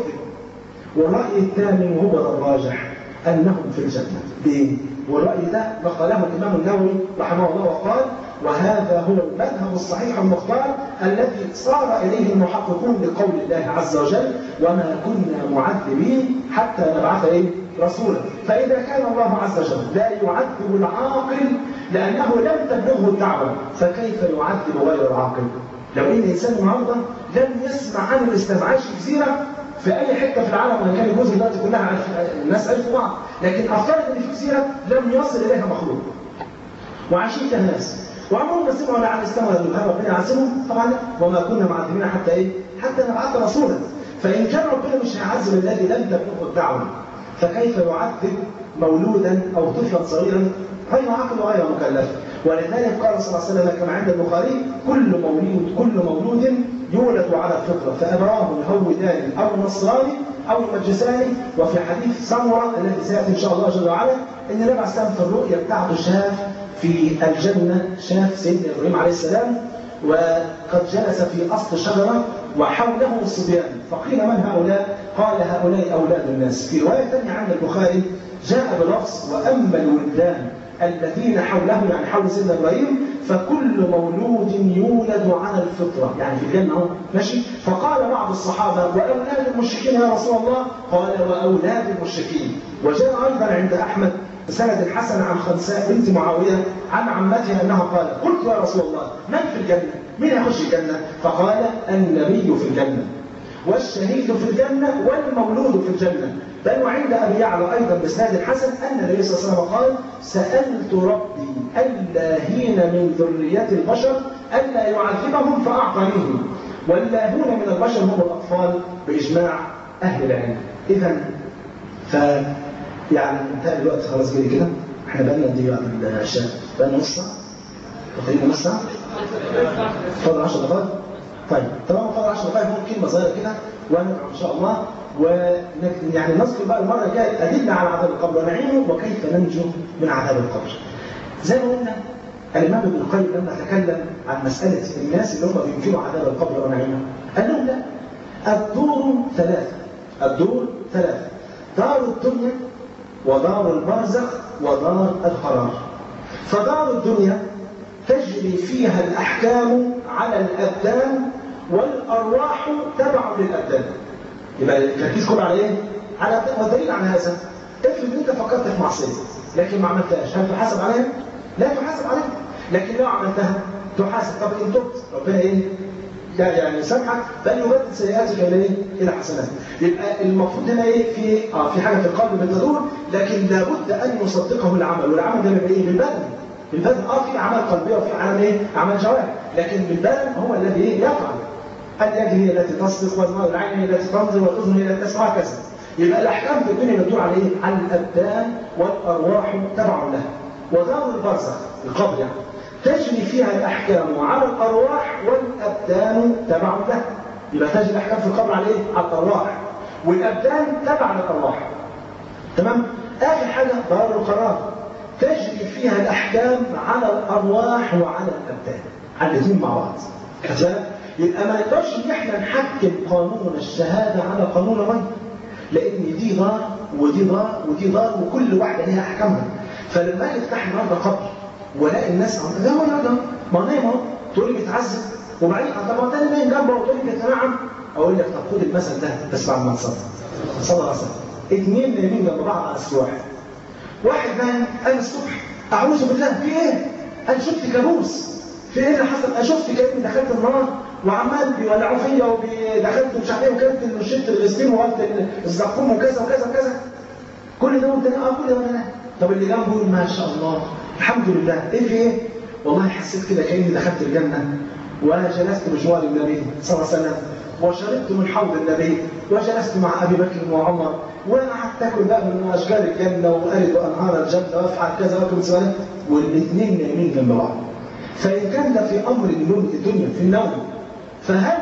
والرأي الثامن وهو الراجح أنهم في الجنة ليه؟ والرأي ده نقله الإمام النووي رحمه الله وقال وهذا هو المذهب الصحيح المختار الذي صار إليه المحققون لقول الله عز وجل وما كنا معذبين حتى نبعث إيه؟ رسولا فإذا كان الله عز وجل لا يعذب العاقل لأنه لم تبلغه الدعوة فكيف يعذب غير العاقل؟ لو ان انسان النهارده لم يسمع عن الاسلام عايش في جزيره في اي حته في العالم وان كان الجزر دلوقتي كلها عارف الناس عرفوا بعض لكن افترض ان في جزيره لم يصل اليها مخلوق وعايشين فيها ناس وعمرهم ما سمعوا لا عن الاسلام ولا بالهوى ربنا يعذبهم طبعا لا وما كنا معذبين حتى ايه؟ حتى نبعث رسولا فان كان ربنا مش هيعذب الذي لم تبلغه الدعوه فكيف يعذب مولودا او طفلا صغيرا غير عاقل وغير مكلف ولذلك قال صلى الله عليه وسلم كما عند البخاري كل مولود كل مولود يولد على الفطره فابراه يهودان او نصراني او يمجساني وفي حديث سمره الذي سياتي ان شاء الله جل وعلا ان النبي عليه السلام في الرؤيا بتاعته شاف في الجنه شاف سيدنا ابراهيم عليه السلام وقد جلس في اصل شجره وحوله الصبيان فقيل من هؤلاء؟ قال هؤلاء اولاد الناس في روايه ثانيه عند البخاري جاء بلفظ واما الولدان الذين حوله يعني حول سيدنا ابراهيم فكل مولود يولد على الفطره يعني في الجنه اهو ماشي فقال بعض الصحابه واولاد المشركين يا رسول الله قال واولاد المشركين وجاء ايضا عند احمد بسند حسن عن خنساء بنت معاويه عن عمتها انها قالت قلت يا رسول الله من في الجنه؟ مين يخش الجنه؟ فقال النبي في الجنه والشهيد في الجنه والمولود في الجنه بل وعند ابي يعلى ايضا باسناد الحسن ان النبي صلى الله عليه وسلم قال سالت ربي الا هين من ذريه البشر الا يعذبهم فاعطانيهم واللاهون من البشر هم الاطفال باجماع اهل العلم اذا ف يعني انتهى الوقت خلاص جري كده احنا بقالنا قد ايه بعد العشاء؟ بقالنا نص ساعه؟ تقريبا نص ساعه؟ فاضل 10 دقائق؟ طيب طالما فاضل 10 دقائق ممكن كلمه صغيره كده ونرجع ان شاء الله ويعني نذكر بقى المره الجايه ادله على عذاب القبر ونعيمه وكيف ننجو من عذاب القبر. زي ما قلنا الامام ابن القيم لما تكلم عن مساله الناس اللي هم بينكروا عذاب القبر ونعيمه قال لهم لا الدور ثلاثه الدور ثلاثه دار الدنيا ودار البرزخ ودار القرار فدار الدنيا تجري فيها الاحكام على الابدان والارواح تبع للابدان يبقى التركيز كله على ايه؟ على والدليل على هذا افرض انت فكرت في معصيه لكن ما عملتهاش هل تحاسب عليها؟ لا تحاسب عليها لكن لو عملتها تحاسب طب ان تبت ربنا ايه؟ لا يعني يسامحك بل يبدل سيئاتك الى ايه؟ الى حسنات. يبقى المفروض هنا ايه؟ في اه في حاجه في القلب بتدور لكن لابد ان يصدقه العمل والعمل ده بيبقى ايه؟ بالبدن. بالبدن اه في اعمال قلبيه وفي اعمال ايه؟ اعمال جوارح لكن بالبدن هو الذي ايه؟ يفعل. اليد هي التي تصدق والعين هي التي تنظر والاذن هي التي تسمع كذا. يبقى الاحكام في الدنيا بتدور على ايه؟ على الابدان والارواح تبع لها. ودار البرزخ القبر يعني تجري فيها الأحكام على الأرواح والأبدان تبع لها يبقى تجري الأحكام في القبر على إيه؟ على الأرواح والأبدان تبع للأرواح تمام؟ آخر حاجة دار القرار تجري فيها الأحكام على الأرواح وعلى الأبدان على الاثنين مع بعض كذلك يبقى ما نقدرش ان احنا نحكم قانون الشهاده على قانون الغيب لان دي دار ودي دار ودي دار وكل واحده ليها احكامها فلما اجي افتح النهارده قبر والاقي الناس عم لا ولا ده ما نايم اهو تقول لي بيتعذب وبعدين طب ما ده نايم جنبه وتقول لي بيتنعم اقول لك طب خد المثل ده بس بعد ما تصلي صلى الله عليه وسلم اثنين نايمين جنب بعض على السواحل واحد نايم قام الصبح اعوذ بالله في ايه؟ انا شفت كابوس في ايه اللي حصل؟ انا شفت كاني دخلت النار وعمال بيولعوا فيا ودخلت مش عارف ايه وكلت شربت الغسلين وقلت الزقوم وكذا وكذا وكذا كل ده وانت اه كل ده وانا نايم طب اللي جنبه يقول ما شاء الله الحمد لله ايه في ايه؟ والله حسيت كده كاني دخلت الجنه وجلست بجوار النبي صلى الله عليه وسلم وشربت من حوض النبي وجلست مع ابي بكر وعمر وقعدت اكل بقى من اشجار الجنه وارد انهار الجنه وافعل كذا واكل سؤال والاثنين نايمين جنب بعض فان كان ده في امر الدنيا في النوم فهل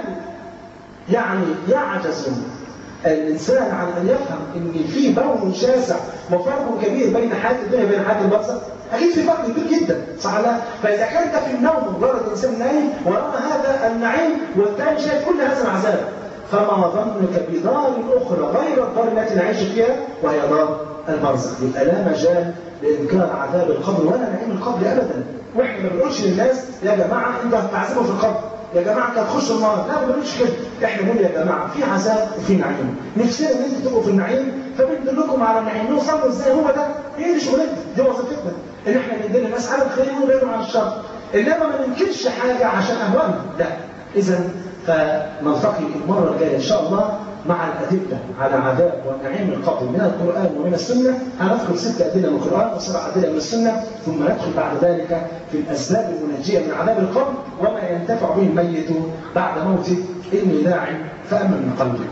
يعني يعجز الانسان عن ان يفهم ان في بون شاسع وفرق كبير بين حياه الدنيا وبين حياه البرزخ اكيد في فرق كبير جدا صح لا فاذا كان ده في النوم مجرد انسان نايم ورغم هذا النعيم والثاني شايف كل هذا العذاب فما ظنك بدار اخرى غير الدار التي نعيش فيها وهي دار البرزخ يبقى لا مجال لانكار عذاب القبر ولا نعيم القبر ابدا واحنا ما بنقولش للناس يا جماعه انتوا هتعذبوا في القبر يا جماعه انت هتخشوا النار لا ما بنقولش كده احنا بنقول يا جماعه في عذاب وفي نعيم نفسنا ان انتوا تبقوا في النعيم فبندلكم على النعيم نوصل ازاي هو ده هي دي شغلتنا دي وظيفتنا ان احنا ندل الناس على الخير ونبعد عن الشر انما ما ننكرش حاجه عشان اهوائنا لا اذا فنلتقي المره الجايه ان شاء الله مع الأدلة على عذاب ونعيم القبر من القرآن ومن السنة هنذكر ست أدلة من القرآن وسبع أدلة من السنة ثم ندخل بعد ذلك في الأسباب المنجية من عذاب القبر وما ينتفع به الميت بعد موته إني داع فأمن من قلبه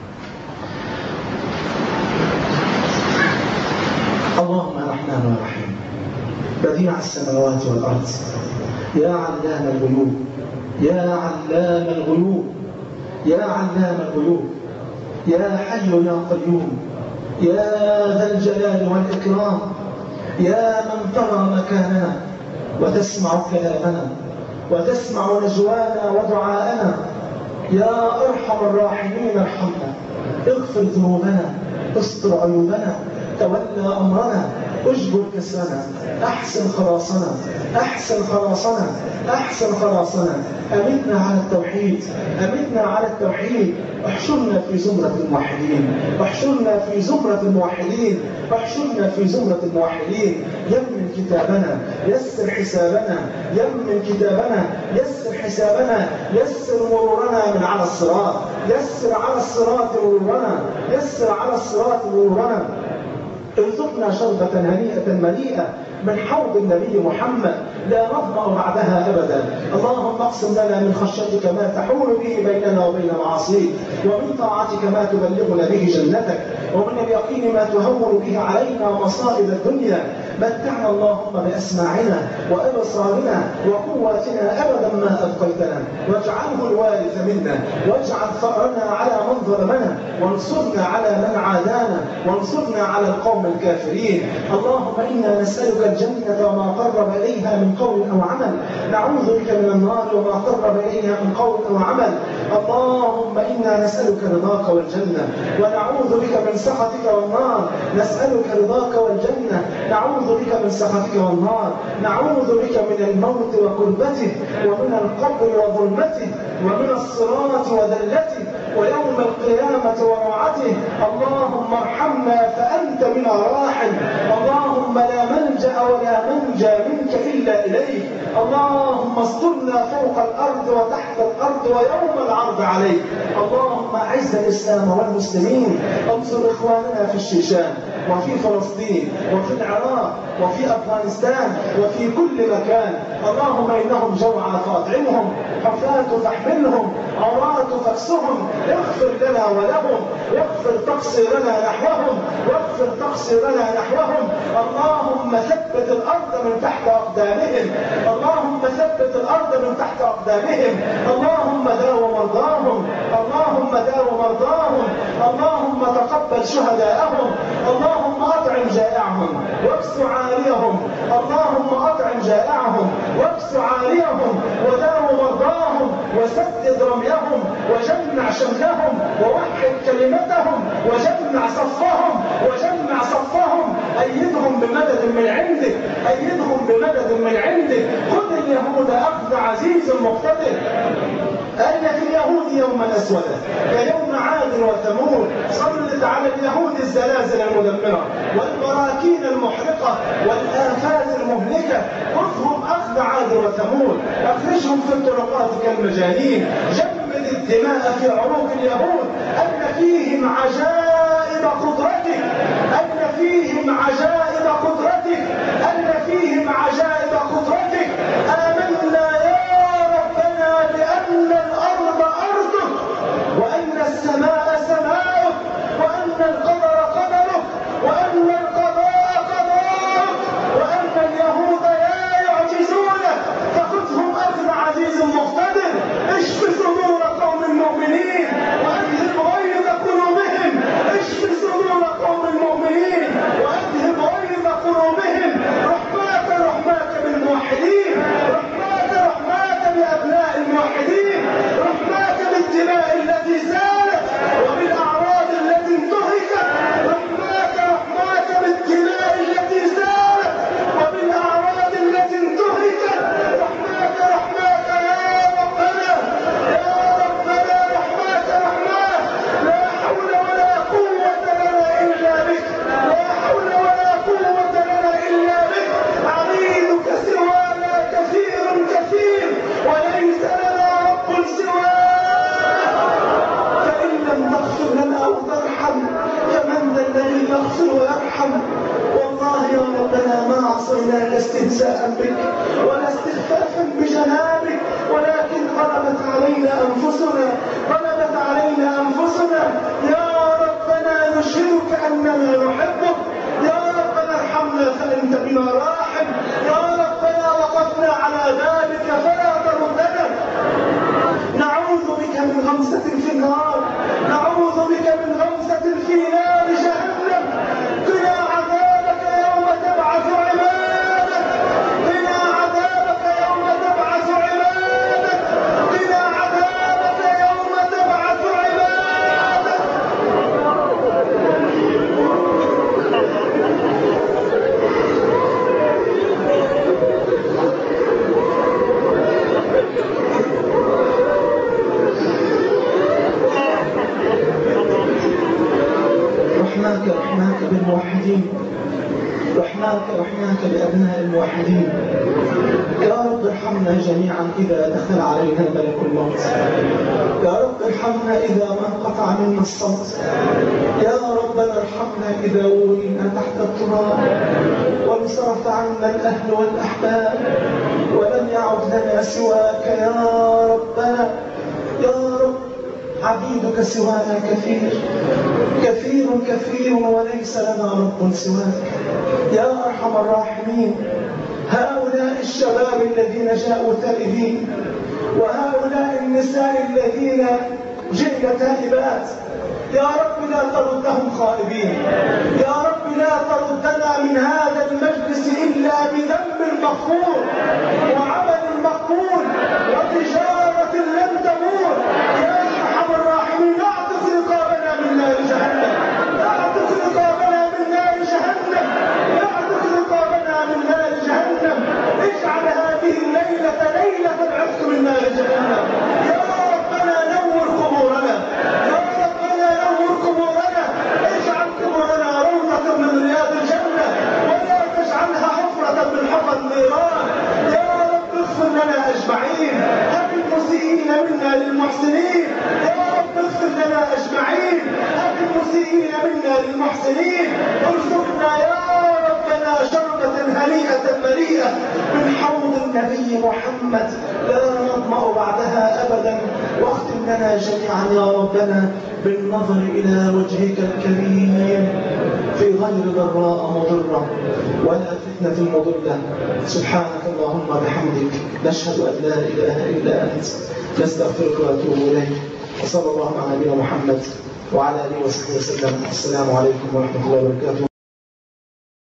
اللهم يا رحمن يا رحيم بديع السماوات والأرض يا علام الغيوب يا علام الغيوب يا علام الغيوب يا حي يا قيوم يا ذا الجلال والإكرام يا من ترى مكاننا وتسمع كلامنا وتسمع نجوانا ودعاءنا يا أرحم الراحمين ارحمنا اغفر ذنوبنا استر عيوبنا تولى أمرنا اجبر كسرنا احسن خلاصنا احسن خلاصنا احسن خلاصنا امتنا على التوحيد امتنا على التوحيد احشرنا في زمرة الموحدين احشرنا في زمرة الموحدين احشرنا في زمرة الموحدين يمن كتابنا يسر حسابنا يمن كتابنا يسر حسابنا يسر مرورنا من على الصراط يسر على الصراط مرورنا يسر على الصراط مرورنا ارزقنا شربة هنيئة مليئة من حوض النبي محمد لا نظمأ بعدها أبدا اللهم اقسم لنا من خشيتك ما تحول به بيننا وبين معاصيك ومن طاعتك ما تبلغنا به جنتك ومن اليقين ما تهون به علينا مصائب الدنيا متعنا اللهم بأسماعنا وأبصارنا وقواتنا أبدا ما أبقيتنا واجعله الوارث منا واجعل ثأرنا على من ظلمنا وانصرنا على من عادانا وانصرنا على القوم الكافرين اللهم إنا نسألك الجنة وما قرب إليها من قول أو عمل نعوذ بك من النار وما قرب إليها من قول أو عمل اللهم إنا نسألك رضاك والجنة ونعوذ بك من سخطك والنار نسألك رضاك والجنة نعوذ بك من سخطك والنار نعوذ بك من الموت وكربته ومن القبر وظلمته ومن الصراط وذلته ويوم القيامة وروعته اللهم ارحمنا فأنت بنا راحم اللهم لا ملجأ ولا منجى منك إلا إليك اللهم استرنا فوق الأرض وتحت الأرض ويوم العرض عليك اللهم أعز الإسلام والمسلمين انصر إخواننا في الشيشان وفي فلسطين وفي العراق وفي أفغانستان وفي كل مكان اللهم إنهم جوعى فأطعمهم حفاة فاحملهم عراة فاكسهم اغفر لنا ولهم واغفر تقصيرنا نحوهم واغفر تقصيرنا نحوهم اللهم ثبت الأرض من تحت أقدامهم اللهم ثبت الأرض من تحت أقدامهم اللهم داو مرضاهم اللهم داو مرضاهم اللهم تقبل شهداءهم اللهم أطعم جائعهم واكس عاريهم اللهم أطعم جائعهم واكس عاريهم وداو مرضاهم وسدد رميهم وجمع شملهم ووحد كلمتهم وجمع صفهم وجمع صفهم أيدهم بمدد من عندك أيدهم بمدد من عندك خذ اليهود أخذ عزيز مقتدر أن في اليهود يوما أسودا كيوم عاد وثمود سلط على اليهود الزلازل المدمرة والبراكين المحرقة والآفات المهلكة خذهم أخذ عاد وثمود أخرجهم في الطرقات كالمجانين جمد الدماء في عروق اليهود أن فيهم عجائب قدرتك أن فيهم عجائب قدرتك أن فيهم عجائب قدرتك آمنا يا ربنا بأن الأرض أرضك وأن السماء سماؤك وأن القدر قدرك وأن القضاء قضاءك وأن اليهود لا يعجزونك فخذهم أخذ عزيز مقتدر اشف صدور قوم المؤمنين وأذهب غيظ قلوبهم اشف صدور قوم المؤمنين وأذهب غيظ قلوبهم رحماك رحماك بالموحدين رحماك رحماك بأبناء الموحدين رحماك بالدماء التي سالت وبالأعراض التي انتهكت رحماك رحماك بالدماء التي سالت وبالأعراض التي انتهكت رحماك رحماك يا ربنا يا ربنا رحماك رحماك لا حول ولا قوة لنا إلا بك لا حول ولا قوة لنا إلا بك عبيدك سوانا كثير كثير وليس لنا رب سواك فإن لم تغفر لنا أو ترحم فمن ذا الذي يغفر ويرحم والله يا ربنا ما عصيناك استهزاء بك ولا استخفافا بجنابك ولكن غلبت علينا أنفسنا غلبت علينا أنفسنا يا ربنا نشهدك أننا نحبك يا ربنا ارحمنا فأنت بنا راحم يا ربنا وقفنا على بابك فلا تردنا نعوذ بك من غمسة في النار نعوذ بك من غمسة في نار جهنم قنا عذابك يوم تبعث عبادك قنا عذابك يوم تبعث عبادك قنا عذابك يوم تبعث عبادك رحماك رحماك بالموحدين رحماك رحماك بأبناء الموحدين يا رب ارحمنا جميعا إذا دخل علينا ملك الموت يا رب ارحمنا إذا ما انقطع منا الصوت يا ربنا ارحمنا إذا ولينا تحت التراب وانصرف عنا الأهل والأحباب ولم يعد لنا سواك يا ربنا يا رب عبيدك سوانا كثير كثير كثير وليس لنا رب سواك يا أرحم الراحمين هؤلاء الشباب الذين جاءوا تائبين وهؤلاء النساء الذين جئن تائبات يا رب لا تردهم خائبين يا رب لا تردنا من هذا المجلس إلا بذنب مغفور وعمل مقبول وتجارة لن تمور يا أرحم الراحمين اعطف رقابنا من نار جهنم اعطف رقابنا من نار جهنم اعطف رقابنا من نار جهنم اجعل هذه الليلة ليلة العتق من نار جهنم يا ربنا نور قبورنا يا ربنا نور قبورنا اجعل قبورنا روضة من رياض الجنة ولا تجعلها حفرة من حفر النيران يا رب اغفر لنا اجمعين هب المسيئين منا للمحسنين يا رب اغفر لنا اجمعين هات المسيئين منا للمحسنين ارزقنا يا ربنا شربة هنيئة مريئة من حوض النبي محمد لا نظمأ بعدها أبدا واختم لنا جميعا يا ربنا بالنظر إلى وجهك الكريم في غير ضراء مضرة ولا فتنة مضلة سبحانك اللهم بحمدك نشهد أن لا إله إلا أنت نستغفرك ونتوب إليك وصلى الله على نبينا محمد وعلى آله وصحبه وسلم السلام عليكم ورحمة الله وبركاته